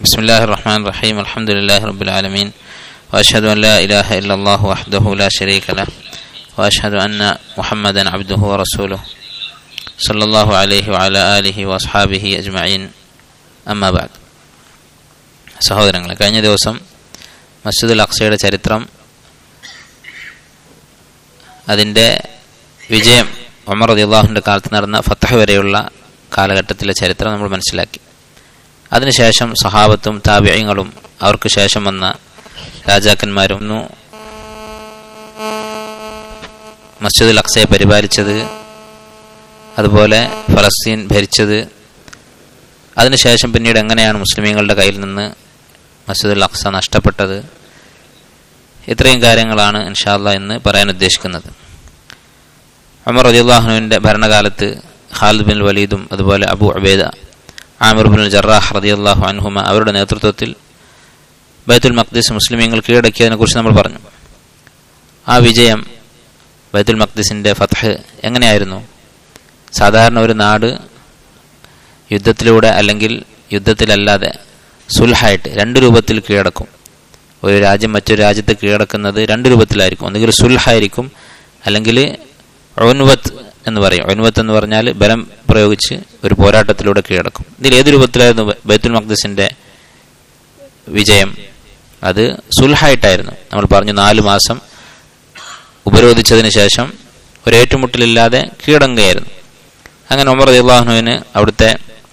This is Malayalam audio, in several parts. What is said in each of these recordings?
بسم الله الرحمن الرحيم الحمد لله رب العالمين وأشهد أن لا إله إلا الله وحده لا شريك له وأشهد أن محمدا عبده ورسوله صلى الله عليه وعلى آله وأصحابه أجمعين أما بعد സഹോദരങ്ങളെ കഴിഞ്ഞ ദിവസം മസ്ജിദുൽ അക്സയുടെ ചരിത്രം അതിൻ്റെ വിജയം ഉമർ റദിയുള്ളാഹുവിൻ്റെ കാലത്ത് നടന്ന ഫത്തഹ് വരെയുള്ള കാലഘട്ടത്തിലെ ചരിത്രം നമ്മൾ മനസ്സിലാക്കി അതിനുശേഷം സഹാബത്തും താപ്യങ്ങളും അവർക്ക് ശേഷം വന്ന രാജാക്കന്മാരും മസ്ജിദുൽ അക്സയെ പരിപാലിച്ചത് അതുപോലെ ഫലസ്തീൻ ഭരിച്ചത് അതിനുശേഷം പിന്നീട് എങ്ങനെയാണ് മുസ്ലിമീങ്ങളുടെ കയ്യിൽ നിന്ന് മസ്ജിദുൽ അക്സ നഷ്ടപ്പെട്ടത് ഇത്രയും കാര്യങ്ങളാണ് ഇൻഷാല്ല എന്ന് പറയാൻ ഉദ്ദേശിക്കുന്നത് അമർ റദിയുള്ളാഹുവിൻ്റെ ഭരണകാലത്ത് ഖാലിദ് ബിൻ വലീദും അതുപോലെ Abu Ubaidah Amir bin Jarrah റദിയല്ലാഹു അൻഹുമ അവരുടെ നേതൃത്വത്തിൽ ബൈത്തുൽ മഖ്ദിസ് മുസ്ലിമീങ്ങൾ കീഴടക്കിയതിനെ കുറിച്ച് നമ്മൾ പറഞ്ഞു ആ വിജയം ബൈത്തുൽ മഖ്ദിസിൻ്റെ ഫത്ഹ് എങ്ങനെയായിരുന്നു സാധാരണ ഒരു നാട് യുദ്ധത്തിലൂടെ അല്ലെങ്കിൽ യുദ്ധത്തിലല്ലാതെ സുൽഹായിട്ട് രണ്ട് രൂപത്തിൽ കീഴടക്കും ഒരു രാജ്യം മറ്റൊരു രാജ്യത്ത് കീഴടക്കുന്നത് രണ്ട് രൂപത്തിലായിരിക്കും ഒന്നുകിൽ സുൽഹായിരിക്കും അല്ലെങ്കിൽ ഒൻവത്ത് എന്ന് പറയും ഒൻവത്ത് എന്ന് പറഞ്ഞാൽ ബലം പ്രയോഗിച്ച് ഒരു പോരാട്ടത്തിലൂടെ കീഴടക്കും ഇതിൽ ഏത് രൂപത്തിലായിരുന്നു ബൈത്തുൽ മഖ്ദസിന്റെ വിജയം അത് സുൽഹായിട്ടായിരുന്നു നമ്മൾ പറഞ്ഞു നാല് മാസം ഉപരോധിച്ചതിന് ശേഷം ഒരു ഏറ്റുമുട്ടലില്ലാതെ കീഴടങ്ങുകയായിരുന്നു അങ്ങനെ ഉമർ അള്ളാഹുനുവിന് അവിടുത്തെ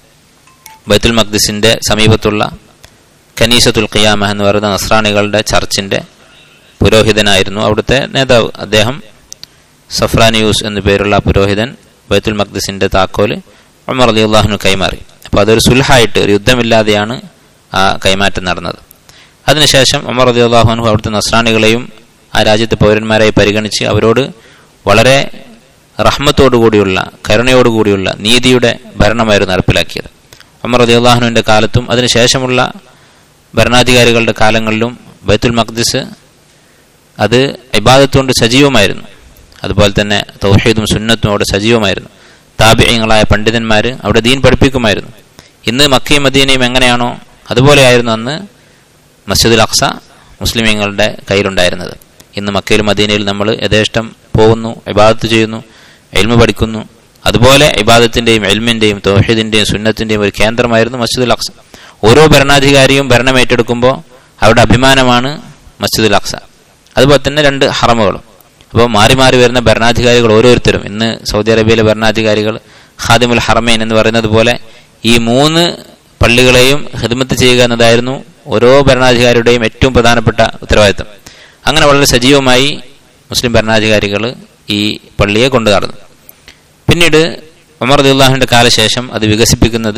ബൈത്തുൽ മഖ്ദിസിന്റെ സമീപത്തുള്ള കനീസത്തുൽ ഖിയാമ എന്ന് പറയുന്ന നസ്രാണികളുടെ ചർച്ചിന്റെ പുരോഹിതനായിരുന്നു അവിടുത്തെ നേതാവ് അദ്ദേഹം സഫ്രാനിയൂസ് എന്നു പേരുള്ള പുരോഹിതൻ ബൈത്തുൽ മഖ്ദിസിന്റെ താക്കോല് ഉമർ അലി അള്ളാഹുനു കൈമാറി അപ്പോൾ അതൊരു സുൽഹായിട്ട് ഒരു യുദ്ധമില്ലാതെയാണ് ആ കൈമാറ്റം നടന്നത് അതിനുശേഷം ഉമർ അലി അള്ളാഹുനു അവിടുത്തെ നസ്രാണികളെയും ആ രാജ്യത്തെ പൗരന്മാരായി പരിഗണിച്ച് അവരോട് വളരെ റഹ്മത്തോടുകൂടിയുള്ള കരുണയോടുകൂടിയുള്ള നീതിയുടെ ഭരണമായിരുന്നു നടപ്പിലാക്കിയത് ഉമർ അലി അള്ളാഹുനുവിൻ്റെ കാലത്തും അതിനുശേഷമുള്ള ഭരണാധികാരികളുടെ കാലങ്ങളിലും ബൈത്തുൽ മഖ്ദിസ് അത് ഇബാദത്തുകൊണ്ട് സജീവമായിരുന്നു അതുപോലെ തന്നെ തൗഹീദും സുന്നത്തും അവിടെ സജീവമായിരുന്നു താപിയങ്ങളായ പണ്ഡിതന്മാർ അവിടെ ദീൻ പഠിപ്പിക്കുമായിരുന്നു ഇന്ന് മക്കയും മദീനയും എങ്ങനെയാണോ അതുപോലെയായിരുന്നു അന്ന് മസ്ജിദുൽ അക്സ മുസ്ലിമീങ്ങളുടെ കയ്യിലുണ്ടായിരുന്നത് ഇന്ന് മക്കയിലും മദീനയിലും നമ്മൾ യഥേഷ്ടം പോകുന്നു ഇബാദത്ത് ചെയ്യുന്നു എൽമ പഠിക്കുന്നു അതുപോലെ ഇബാദത്തിന്റെയും എൽമിന്റെയും തൗഹീദിന്റെയും സുന്നത്തിന്റെയും ഒരു കേന്ദ്രമായിരുന്നു മസ്ജിദുൽ അക്സ ഓരോ ഭരണാധികാരിയും ഭരണം ഏറ്റെടുക്കുമ്പോൾ അവരുടെ അഭിമാനമാണ് മസ്ജിദുൽ അക്സ അതുപോലെ തന്നെ രണ്ട് ഹറമുകളും അപ്പോൾ മാറി മാറി വരുന്ന ഭരണാധികാരികൾ ഓരോരുത്തരും ഇന്ന് സൗദി അറേബ്യയിലെ ഭരണാധികാരികൾ ഖാദിമുൽ ഹറമൈൻ എന്ന് പറയുന്നത് പോലെ ഈ മൂന്ന് പള്ളികളെയും ഹിദ്മത്ത് ചെയ്യുക എന്നതായിരുന്നു ഓരോ ഭരണാധികാരിയുടെയും ഏറ്റവും പ്രധാനപ്പെട്ട ഉത്തരവാദിത്തം അങ്ങനെ വളരെ സജീവമായി മുസ്ലിം ഭരണാധികാരികൾ ഈ പള്ളിയെ കൊണ്ടു നടന്നു പിന്നീട് ഉമർ റദിയുള്ളാഹുവിൻ്റെ കാലശേഷം അത് വികസിപ്പിക്കുന്നത്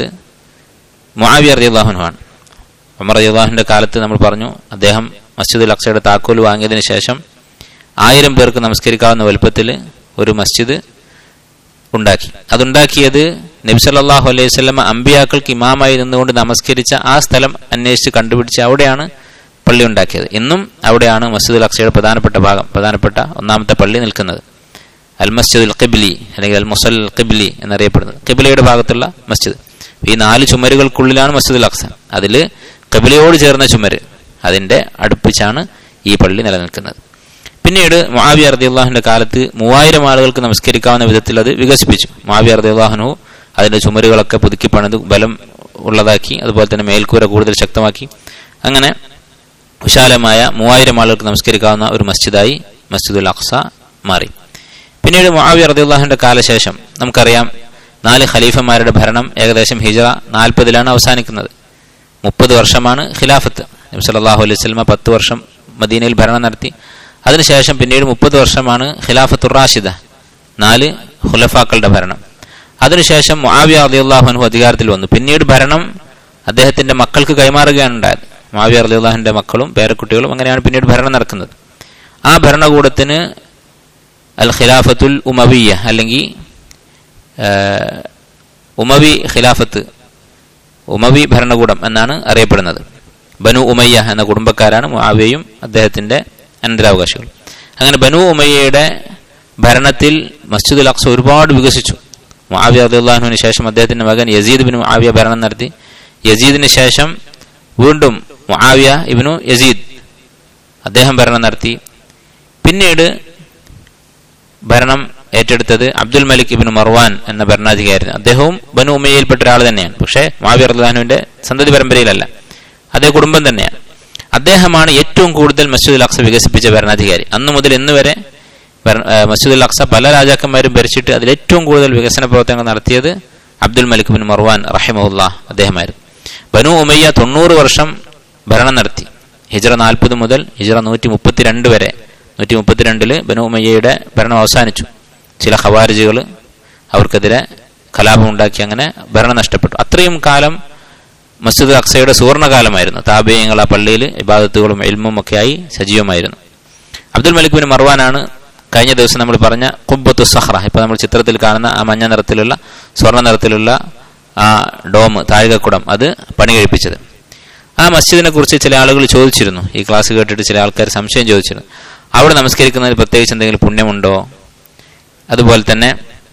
മുആവിയ റദിയുള്ളാഹുനുമാണ് ഉമർ റദിയുള്ളാഹുവിൻ്റെ കാലത്ത് നമ്മൾ പറഞ്ഞു അദ്ദേഹം മസ്ജിദുൽ അക്സയുടെ താക്കോൽ വാങ്ങിയതിനു ശേഷം ആയിരം പേർക്ക് നമസ്കരിക്കാവുന്ന വലുപ്പത്തിൽ ഒരു മസ്ജിദ് ഉണ്ടാക്കി അതുണ്ടാക്കിയത് നബി സല്ലല്ലാഹു അലൈഹി വസല്ലമ അമ്പിയാക്കൾക്ക് ഇമാമായി നിന്നുകൊണ്ട് നമസ്കരിച്ച ആ സ്ഥലം അന്വേഷിച്ച് കണ്ടുപിടിച്ച് അവിടെയാണ് പള്ളി ഉണ്ടാക്കിയത് ഇന്നും അവിടെയാണ് മസ്ജിദുൽ അക്സയുടെ പ്രധാനപ്പെട്ട ഭാഗം പ്രധാനപ്പെട്ട ഒന്നാമത്തെ പള്ളി നിൽക്കുന്നത് അൽ മസ്ജിദുൽ ഖിബ്ലി അല്ലെങ്കിൽ അൽ മുസൽ ഖിബ്ലി എന്നറിയപ്പെടുന്നത് ഖിബ്ലയുടെ ഭാഗത്തുള്ള മസ്ജിദ് ഈ നാല് ചുമരുകൾക്കുള്ളിലാണ് മസ്ജിദുൽ അക്സ അതിൽ ഖിബ്ലയോട് ചേർന്ന ചുമര് അതിന്റെ അടുപ്പിച്ചാണ് ഈ പള്ളി നിലനിൽക്കുന്നത് പിന്നീട് മുആവിയ റദിയുള്ളാഹിന്റെ കാലത്ത് മൂവായിരം ആളുകൾക്ക് നമസ്കരിക്കാവുന്ന വിധത്തിൽ അത് വികസിപ്പിച്ചു മുആവിയ റദിയുള്ളാഹനു അതിന്റെ ചുമരുകളൊക്കെ പുതുക്കി പണിത് ബലം ഉള്ളതാക്കി അതുപോലെ തന്നെ മേൽക്കൂര കൂടുതൽ ശക്തമാക്കി അങ്ങനെ വിശാലമായ മൂവായിരം ആളുകൾക്ക് നമസ്കരിക്കാവുന്ന ഒരു മസ്ജിദായി മസ്ജിദുൽ അഖ്സ മാറി പിന്നീട് മുആവിയ റദിയുള്ളാഹിന്റെ കാലശേഷം നമുക്കറിയാം നാല് ഖലീഫമാരുടെ ഭരണം ഏകദേശം ഹിജറ നാൽപ്പതിലാണ് അവസാനിക്കുന്നത് മുപ്പത് വർഷമാണ് ഖിലാഫത്ത് നബി സല്ലല്ലാഹു അലൈഹി വസല്ലമ പത്ത് വർഷം മദീനയിൽ ഭരണം നടത്തി അതിനുശേഷം പിന്നീട് മുപ്പത് വർഷമാണ് ഖിലാഫത്തുർ റാഷിദ നാല് ഖുലഫാക്കളുടെ ഭരണം അതിനുശേഷം മുആവിയ റളിയല്ലാഹു അധികാരത്തിൽ വന്നു പിന്നീട് ഭരണം അദ്ദേഹത്തിന്റെ മക്കൾക്ക് കൈമാറുകയാണ് ഉണ്ടായത് മുആവിയ റളിയല്ലാഹുവിന്റെ മക്കളും പേരക്കുട്ടികളും അങ്ങനെയാണ് പിന്നീട് ഭരണം നടക്കുന്നത് ആ ഭരണകൂടത്തിന് അൽ ഖിലാഫത്തുൽ ഉമവിയ അല്ലെങ്കിൽ ഉമവി ഖിലാഫത്ത് ഉമവി ഭരണകൂടം എന്നാണ് അറിയപ്പെടുന്നത് ബനു ഉമയ്യ എന്ന കുടുംബക്കാരാണ് മുആവിയയും അദ്ദേഹത്തിന്റെ അനന്തരാവകാശികൾ അങ്ങനെ ബനു ഉമയ്യയുടെ ഭരണത്തിൽ മസ്ജിദുൽ അക്സ ഒരുപാട് വികസിച്ചു മുആവിയ റളിയല്ലാഹുവിന് ശേഷം അദ്ദേഹത്തിന്റെ മകൻ യസീദ് ബിൻ മുആവിയ ഭരണം നടത്തി യസീദിന് ശേഷം വീണ്ടും മുആവിയ ഇബ്നു യസീദ് അദ്ദേഹം ഭരണം നടത്തി പിന്നീട് ഭരണം ഏറ്റെടുത്തത് അബ്ദുൽ മലിക് ഇബിൻ മർവാൻ എന്ന ഭരണാധികാരി അദ്ദേഹവും ബനു ഉമ്മയിൽപ്പെട്ട ഒരാൾ തന്നെയാണ് പക്ഷേ മാവിയർ റഹ്ലാനുവിന്റെ സന്തതി പരമ്പരയിലല്ല അതേ കുടുംബം തന്നെയാണ് അദ്ദേഹമാണ് ഏറ്റവും കൂടുതൽ മസ്ജിദുൽ അക്സ വികസിപ്പിച്ച ഭരണാധികാരി അന്നു മുതൽ ഇന്ന് വരെ ഭര- ഏഹ് മസ്ജിദുൽ അക്സ പല രാജാക്കന്മാരും ഭരിച്ചിട്ട് അതിൽ ഏറ്റവും കൂടുതൽ വികസന പ്രവർത്തനങ്ങൾ നടത്തിയത് അബ്ദുൽ മലിക് ബിൻ മർവാൻ റഹിമുല്ല അദ്ദേഹമായിരുന്നു ബനു ഉമയ്യ തൊണ്ണൂറ് വർഷം ഭരണം നടത്തി ഹിജറ നാൽപ്പത് മുതൽ ഹിജറ നൂറ്റി മുപ്പത്തിരണ്ട് വരെ നൂറ്റി മുപ്പത്തിരണ്ടില് ബനു ഉമയ്യയുടെ ഭരണം അവസാനിച്ചു ചില ഖവാരിജുകൾ അവർക്കെതിരെ കലാപം ഉണ്ടാക്കി അങ്ങനെ ഭരണം നഷ്ടപ്പെട്ടു അത്രയും കാലം മസ്ജിദ് അക്സയുടെ സുവർണകാലമായിരുന്നു താപേയങ്ങൾ ആ പള്ളിയിൽ ഇബാദത്തുകളും എൽമും ഒക്കെ ആയി സജീവമായിരുന്നു അബ്ദുൽ മലിക് ബിൻ മർവാനാണ് കഴിഞ്ഞ ദിവസം നമ്മൾ പറഞ്ഞ കുബ്ബത്തു സഹ്റ ഇപ്പൊ നമ്മൾ ചിത്രത്തിൽ കാണുന്ന ആ മഞ്ഞ നിറത്തിലുള്ള സ്വർണ്ണ നിറത്തിലുള്ള ആ ഡോം താഴികക്കുടം അത് പണി കഴിപ്പിച്ചത് ആ മസ്ജിദിനെ കുറിച്ച് ചില ആളുകൾ ചോദിച്ചിരുന്നു ഈ ക്ലാസ് കേട്ടിട്ട് ചില ആൾക്കാർ സംശയം ചോദിച്ചിരുന്നു അവിടെ നമസ്കരിക്കുന്നതിന് പ്രത്യേകിച്ച് എന്തെങ്കിലും പുണ്യമുണ്ടോ അതുപോലെ തന്നെ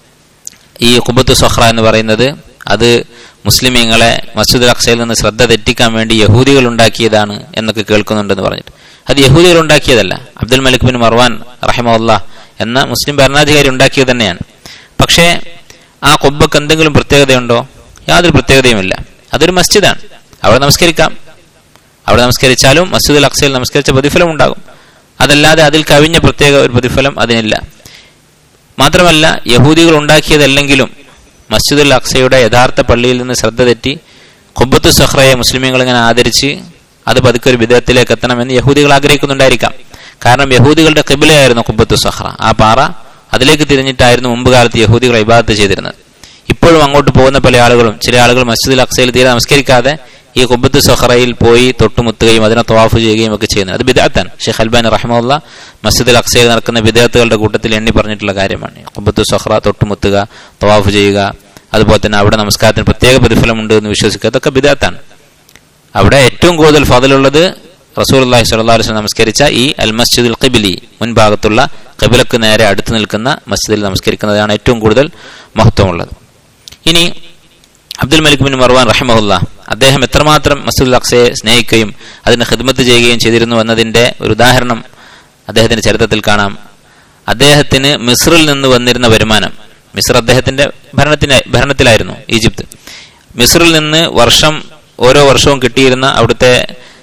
ഈ കുബത്ത് സൊഹ്റ എന്ന് പറയുന്നത് അത് മുസ്ലിമീങ്ങളെ മസ്ജിദ് അക്സയിൽ നിന്ന് ശ്രദ്ധ തെറ്റിക്കാൻ വേണ്ടി യഹൂദികൾ ഉണ്ടാക്കിയതാണ് എന്നൊക്കെ കേൾക്കുന്നുണ്ടെന്ന് പറഞ്ഞിട്ട് അത് യഹൂദികൾ ഉണ്ടാക്കിയതല്ല അബ്ദുൽ മലിക് ബിൻ മർവാൻ റഹിമുല്ല എന്ന മുസ്ലിം ഭരണാധികാരി ഉണ്ടാക്കിയത് തന്നെയാണ് പക്ഷേ ആ കൊബ്ബക്ക് എന്തെങ്കിലും പ്രത്യേകതയുണ്ടോ യാതൊരു പ്രത്യേകതയുമില്ല അതൊരു മസ്ജിദാണ് അവിടെ നമസ്കരിക്കാം അവിടെ നമസ്കരിച്ചാലും മസ്ജിദുൽ അക്സയിൽ നമസ്കരിച്ച പ്രതിഫലം ഉണ്ടാകും അതല്ലാതെ അതിൽ കവിഞ്ഞ പ്രത്യേക ഒരു പ്രതിഫലം അതിനില്ല മാത്രമല്ല യഹൂദികൾ ഉണ്ടാക്കിയതല്ലെങ്കിലും മസ്ജിദുൽ അക്സയുടെ യഥാർത്ഥ പള്ളിയിൽ നിന്ന് ശ്രദ്ധ തെറ്റി ഖുബത്തു സഹ്റയെ മുസ്ലിമീങ്ങൾ ഇങ്ങനെ ആദരിച്ച് അത് പതുക്കെ ഒരു വിധത്തിലേക്ക് എത്തണമെന്ന് യഹൂദികൾ ആഗ്രഹിക്കുന്നുണ്ടായിരിക്കാം കാരണം യഹൂദികളുടെ കിബിലയായിരുന്നു ഖുബത്തു സഹ്റ ആ പാറ അതിലേക്ക് തിരിഞ്ഞിട്ടായിരുന്നു മുമ്പ് കാലത്ത് യഹൂദികൾ ഇബാദത്ത് ചെയ്തിരുന്നത് ഇപ്പോഴും അങ്ങോട്ട് പോകുന്ന പല ആളുകളും ചില ആളുകൾ മസ്ജിദുൽ അക്സയിൽ തീരെ നമസ്കരിക്കാതെ ഈ കുബത്ത് സൊഹറയിൽ പോയി തൊട്ടുമുത്തുകയും അതിനെ തവാഫ് ചെയ്യുകയും ഒക്കെ ചെയ്യുന്നത് അത് ബിദാത്താണ് ഷെയ്ഖ് അൽബാൻ റഹ്മുല്ല മസ്ജിദുൽ അക്സയിൽ നടക്കുന്ന വിദേഹത്തുകളുടെ കൂട്ടത്തിൽ എണ്ണി പറഞ്ഞിട്ടുള്ള കാര്യമാണ് കുബത്ത് സൊഹറ തൊട്ടുമുത്തുക തവാഫ് ചെയ്യുക അതുപോലെ തന്നെ അവിടെ നമസ്കാരത്തിന് പ്രത്യേക പ്രതിഫലമുണ്ട് എന്ന് വിശ്വസിക്കുക അതൊക്കെ ബിദാത്താണ് അവിടെ ഏറ്റവും കൂടുതൽ ഫതിലുള്ളത് റസൂൽ അള്ളാഹി സ്വല്ലാ വസ്ലം നമസ്കരിച്ച ഈ അൽ മസ്ജിദുൽ ഖിബിലി മുൻഭാഗത്തുള്ള ഖിബിലക്ക് നേരെ അടുത്ത് നിൽക്കുന്ന മസ്ജിദിൽ നമസ്കരിക്കുന്നതാണ് ഏറ്റവും കൂടുതൽ മഹത്വമുള്ളത് ഇനി അബ്ദുൽ മലിക് ബിൻ മർവാൻ റഹിമഹുല്ല അദ്ദേഹം എത്രമാത്രം മസ്ജിദുൽ അക്സയെ സ്നേഹിക്കുകയും അതിന് ഖിദ്മത്ത് ചെയ്യുകയും ചെയ്തിരുന്നു എന്നതിന്റെ ഒരു ഉദാഹരണം അദ്ദേഹത്തിന്റെ ചരിത്രത്തിൽ കാണാം അദ്ദേഹത്തിന് മിസ്രിൽ നിന്ന് വന്നിരുന്ന വരുമാനം മിസ്ർ അദ്ദേഹത്തിന്റെ ഭരണത്തിന് ഭരണത്തിലായിരുന്നു ഈജിപ്ത് മിസ്രിൽ നിന്ന് വർഷം ഓരോ വർഷവും കിട്ടിയിരുന്ന അവിടുത്തെ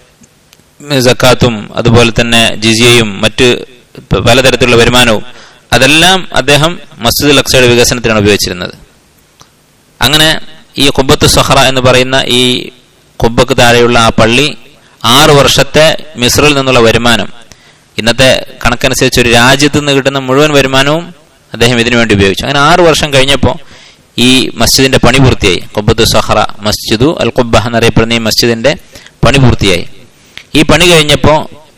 സക്കാത്തും അതുപോലെ തന്നെ ജിസിയയും മറ്റ് പലതരത്തിലുള്ള വരുമാനവും അതെല്ലാം അദ്ദേഹം മസ്ജിദുൽ അക്സയുടെ വികസനത്തിനാണ് ഉപയോഗിച്ചിരുന്നത് അങ്ങനെ ഈ കുബത്ത് സഹറ എന്ന് പറയുന്ന ഈ കുബക്ക് താഴെയുള്ള ആ പള്ളി ആറു വർഷത്തെ മിസ്രിൽ നിന്നുള്ള വരുമാനം ഇന്നത്തെ കണക്കനുസരിച്ച് ഒരു രാജ്യത്ത് നിന്ന് കിട്ടുന്ന മുഴുവൻ വരുമാനവും അദ്ദേഹം ഇതിനു വേണ്ടി ഉപയോഗിച്ചു അങ്ങനെ ആറു വർഷം കഴിഞ്ഞപ്പോൾ ഈ മസ്ജിദിന്റെ പണി പൂർത്തിയായി കുബത്ത് സഹറ മസ്ജിദു അൽ കുബ്ബ എന്നറിയപ്പെടുന്ന ഈ മസ്ജിദിന്റെ പണി പൂർത്തിയായി ഈ പണി കഴിഞ്ഞപ്പോൾ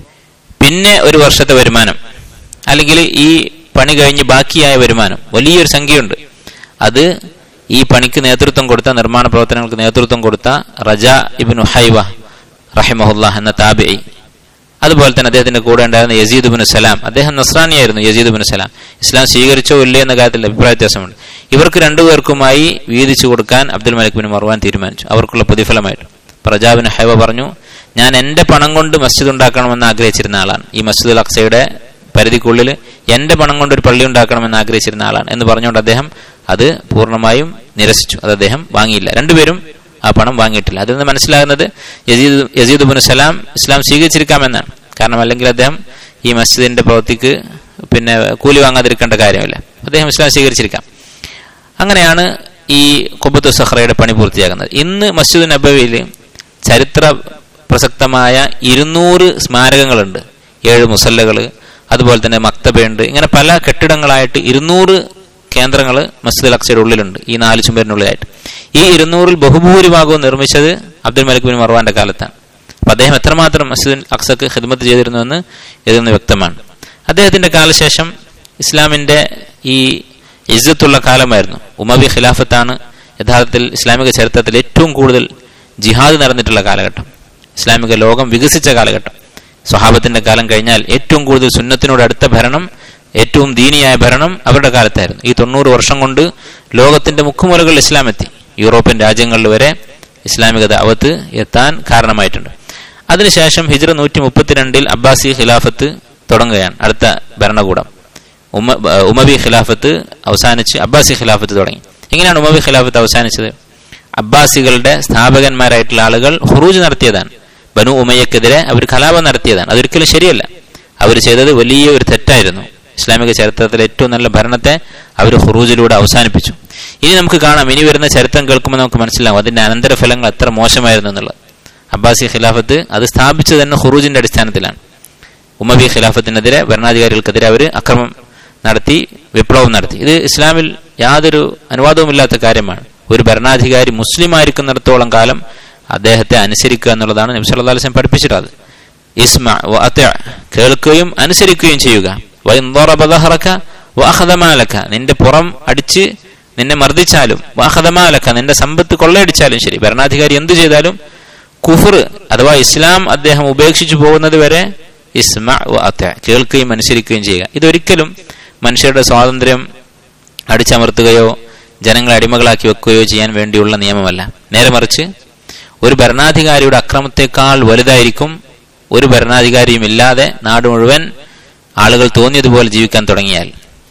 പിന്നെ ഒരു വർഷത്തെ വരുമാനം അല്ലെങ്കിൽ ഈ പണി കഴിഞ്ഞ് ബാക്കിയായ വരുമാനം വലിയൊരു സംഖ്യയുണ്ട് അത് ഈ പണിക്ക് നേതൃത്വം കൊടുത്ത നിർമ്മാണ പ്രവർത്തനങ്ങൾക്ക് നേതൃത്വം കൊടുത്ത റജ ഇബിൻ ഹൈവ റഹിമഹുല്ല എന്ന താബിഐ അതുപോലെ തന്നെ അദ്ദേഹത്തിന്റെ കൂടെ ഉണ്ടായിരുന്ന യസീദ് ബിൻ സലാം അദ്ദേഹം നസ്രാനിയായിരുന്നു യസീദ് ബിൻ സലാം ഇസ്ലാം സ്വീകരിച്ചോ ഇല്ലേ എന്ന കാര്യത്തിൽ അഭിപ്രായ വ്യത്യാസമുണ്ട് ഇവർക്ക് രണ്ടുപേർക്കുമായി വീതിച്ചു കൊടുക്കാൻ അബ്ദുൽ മലിക് ബിൻ മർവാൻ തീരുമാനിച്ചു അവർക്കുള്ള പ്രതിഫലമായിട്ട് പ്രജാബിൻ ഹൈവ പറഞ്ഞു ഞാൻ എന്റെ പണം കൊണ്ട് മസ്ജിദ് ഉണ്ടാക്കണമെന്ന് ആഗ്രഹിച്ചിരുന്ന ആളാണ് ഈ മസ്ജിദുൽ അക്സയുടെ പരിധിക്കുള്ളിൽ എന്റെ പണം കൊണ്ട് ഒരു പള്ളി ഉണ്ടാക്കണമെന്ന് ആഗ്രഹിച്ചിരുന്ന ആളാണ് എന്ന് പറഞ്ഞുകൊണ്ട് അദ്ദേഹം അത് പൂർണ്ണമായും നിരസിച്ചു അത് അദ്ദേഹം വാങ്ങിയില്ല രണ്ടുപേരും ആ പണം വാങ്ങിയിട്ടില്ല അതിൽ നിന്ന് മനസ്സിലാകുന്നത് യസീദ് യസീദ് ബുൻ സലാം ഇസ്ലാം സ്വീകരിച്ചിരിക്കാമെന്നാണ് കാരണം അല്ലെങ്കിൽ അദ്ദേഹം ഈ മസ്ജിദിന്റെ പ്രവൃത്തിക്ക് പിന്നെ കൂലി വാങ്ങാതിരിക്കേണ്ട കാര്യമില്ല അദ്ദേഹം ഇസ്ലാം സ്വീകരിച്ചിരിക്കാം അങ്ങനെയാണ് ഈ കുബത്ത് സഹ്റയുടെ പണി പൂർത്തിയാകുന്നത് ഇന്ന് മസ്ജിദ് നബവിയിൽ ചരിത്ര പ്രസക്തമായ ഇരുന്നൂറ് സ്മാരകങ്ങളുണ്ട് ഏഴ് മുസല്ലകൾ അതുപോലെ തന്നെ മക്തബയുണ്ട് ഇങ്ങനെ പല കെട്ടിടങ്ങളായിട്ട് ഇരുന്നൂറ് കേന്ദ്രങ്ങൾ മസ്ജിദ് അക്സയുടെ ഉള്ളിലുണ്ട് ഈ നാല് ചുമരിനുള്ളിലായിട്ട് ഈ ഇരുന്നൂറിൽ ബഹുഭൂരിഭാഗവും നിർമ്മിച്ചത് അബ്ദുൽ മലിക് ബിൻ മർവാന്റെ കാലത്താണ് അപ്പൊ അദ്ദേഹം എത്രമാത്രം മസ്ജിദ് അക്സക്ക് ഹിദ്മത്ത് ചെയ്തിരുന്നുവെന്ന് ഇതിൽ നിന്ന് വ്യക്തമാണ് അദ്ദേഹത്തിന്റെ കാലശേഷം ഇസ്ലാമിന്റെ ഈ ഇസ്സത്തുള്ള കാലമായിരുന്നു ഉമവി ഖിലാഫത്താണ് യഥാർത്ഥത്തിൽ ഇസ്ലാമിക ചരിത്രത്തിൽ ഏറ്റവും കൂടുതൽ ജിഹാദ് നടന്നിട്ടുള്ള കാലഘട്ടം ഇസ്ലാമിക ലോകം വികസിച്ച കാലഘട്ടം സ്വഹാബത്തിന്റെ കാലം കഴിഞ്ഞാൽ ഏറ്റവും കൂടുതൽ സുന്നത്തിനോട് അടുത്ത ഭരണം ഏറ്റവും ദീനിയായ ഭരണം അവരുടെ കാലത്തായിരുന്നു ഈ തൊണ്ണൂറ് വർഷം കൊണ്ട് ലോകത്തിന്റെ മുക്കുമൂലകൾ ഇസ്ലാം എത്തി യൂറോപ്യൻ രാജ്യങ്ങളിൽ വരെ ഇസ്ലാമിക ദാവത്ത് എത്താൻ കാരണമായിട്ടുണ്ട് അതിനുശേഷം ഹിജ്ര നൂറ്റി മുപ്പത്തിരണ്ടിൽ അബ്ബാസി ഖിലാഫത്ത് തുടങ്ങുകയാണ് അടുത്ത ഭരണകൂടം ഉമ ഉമവി ഖിലാഫത്ത് അവസാനിച്ച് അബ്ബാസി ഖിലാഫത്ത് തുടങ്ങി എങ്ങനെയാണ് ഉമവി ഖിലാഫത്ത് അവസാനിച്ചത് അബ്ബാസികളുടെ സ്ഥാപകന്മാരായിട്ടുള്ള ആളുകൾ ഹുറൂജ് നടത്തിയതാണ് ബനു ഉമയ്യക്കെതിരെ അവർ കലാപം നടത്തിയതാണ് അതൊരിക്കലും ശരിയല്ല അവർ ചെയ്തത് വലിയ ഒരു തെറ്റായിരുന്നു ഇസ്ലാമിക ചരിത്രത്തിലെ ഏറ്റവും നല്ല ഭരണത്തെ അവർ ഹുറൂജിലൂടെ അവസാനിപ്പിച്ചു ഇനി നമുക്ക് കാണാം ഇനി വരുന്ന ചരിത്രം കേൾക്കുമ്പോൾ നമുക്ക് മനസ്സിലാവും അതിന്റെ അനന്തരഫലങ്ങൾ എത്ര മോശമായിരുന്നു എന്നുള്ളത് അബ്ബാസി ഖിലാഫത്ത് അത് സ്ഥാപിച്ചത് തന്നെ ഹുറൂജിന്റെ അടിസ്ഥാനത്തിലാണ് ഉമവി ഖിലാഫത്തിനെതിരെ ഭരണാധികാരികൾക്കെതിരെ അവർ അക്രമം നടത്തി വിപ്ലവം നടത്തി ഇത് ഇസ്ലാമിൽ യാതൊരു അനുവാദവുമില്ലാത്ത കാര്യമാണ് ഒരു ഭരണാധികാരി മുസ്ലിം ആയിരിക്കുന്നിടത്തോളം കാലം അദ്ദേഹത്തെ അനുസരിക്കുക എന്നുള്ളതാണ് നബി സല്ലല്ലാഹു അലൈഹി വസല്ലം പഠിപ്പിച്ചിട്ടുള്ളത് ഇസ്മ വ അത്യ കേൾക്കുകയും അനുസരിക്കുകയും ചെയ്യുക വഇൻ ضرب ظهرك واخذ مالك നിന്റെ പുറം അടിച്ച് നിന്നെ മർദ്ദിച്ചാലും വാഹദ മാലക നിന്റെ സമ്പത്ത് കൊള്ളയടിച്ചാലും ശരി ഭരണാധികാരി എന്തു ചെയ്താലും കുഫർ അഥവാ ഇസ്ലാം അദ്ദേഹം ഉപേക്ഷിച്ചു പോകുന്നത് വരെ ഇസ്മ വ അത്യ കേൾക്കുകയും അനുസരിക്കുകയും ചെയ്യുക ഇതൊരിക്കലും മനുഷ്യരുടെ സ്വാതന്ത്ര്യം അടിച്ചമർത്തുകയോ ജനങ്ങളെ അടിമകളാക്കി വെക്കുകയോ ചെയ്യാൻ വേണ്ടിയുള്ള നിയമമല്ല നേരെ മറിച്ച് ഒരു ഭരണാധികാരിയുടെ അക്രമത്തെക്കാൾ വലുതായിരിക്കും ഒരു ഭരണാധികാരിയും ഇല്ലാതെ നാട് മുഴുവൻ ആളുകൾ തോന്നിയതുപോലെ ജീവിക്കാൻ തുടങ്ങിയാൽ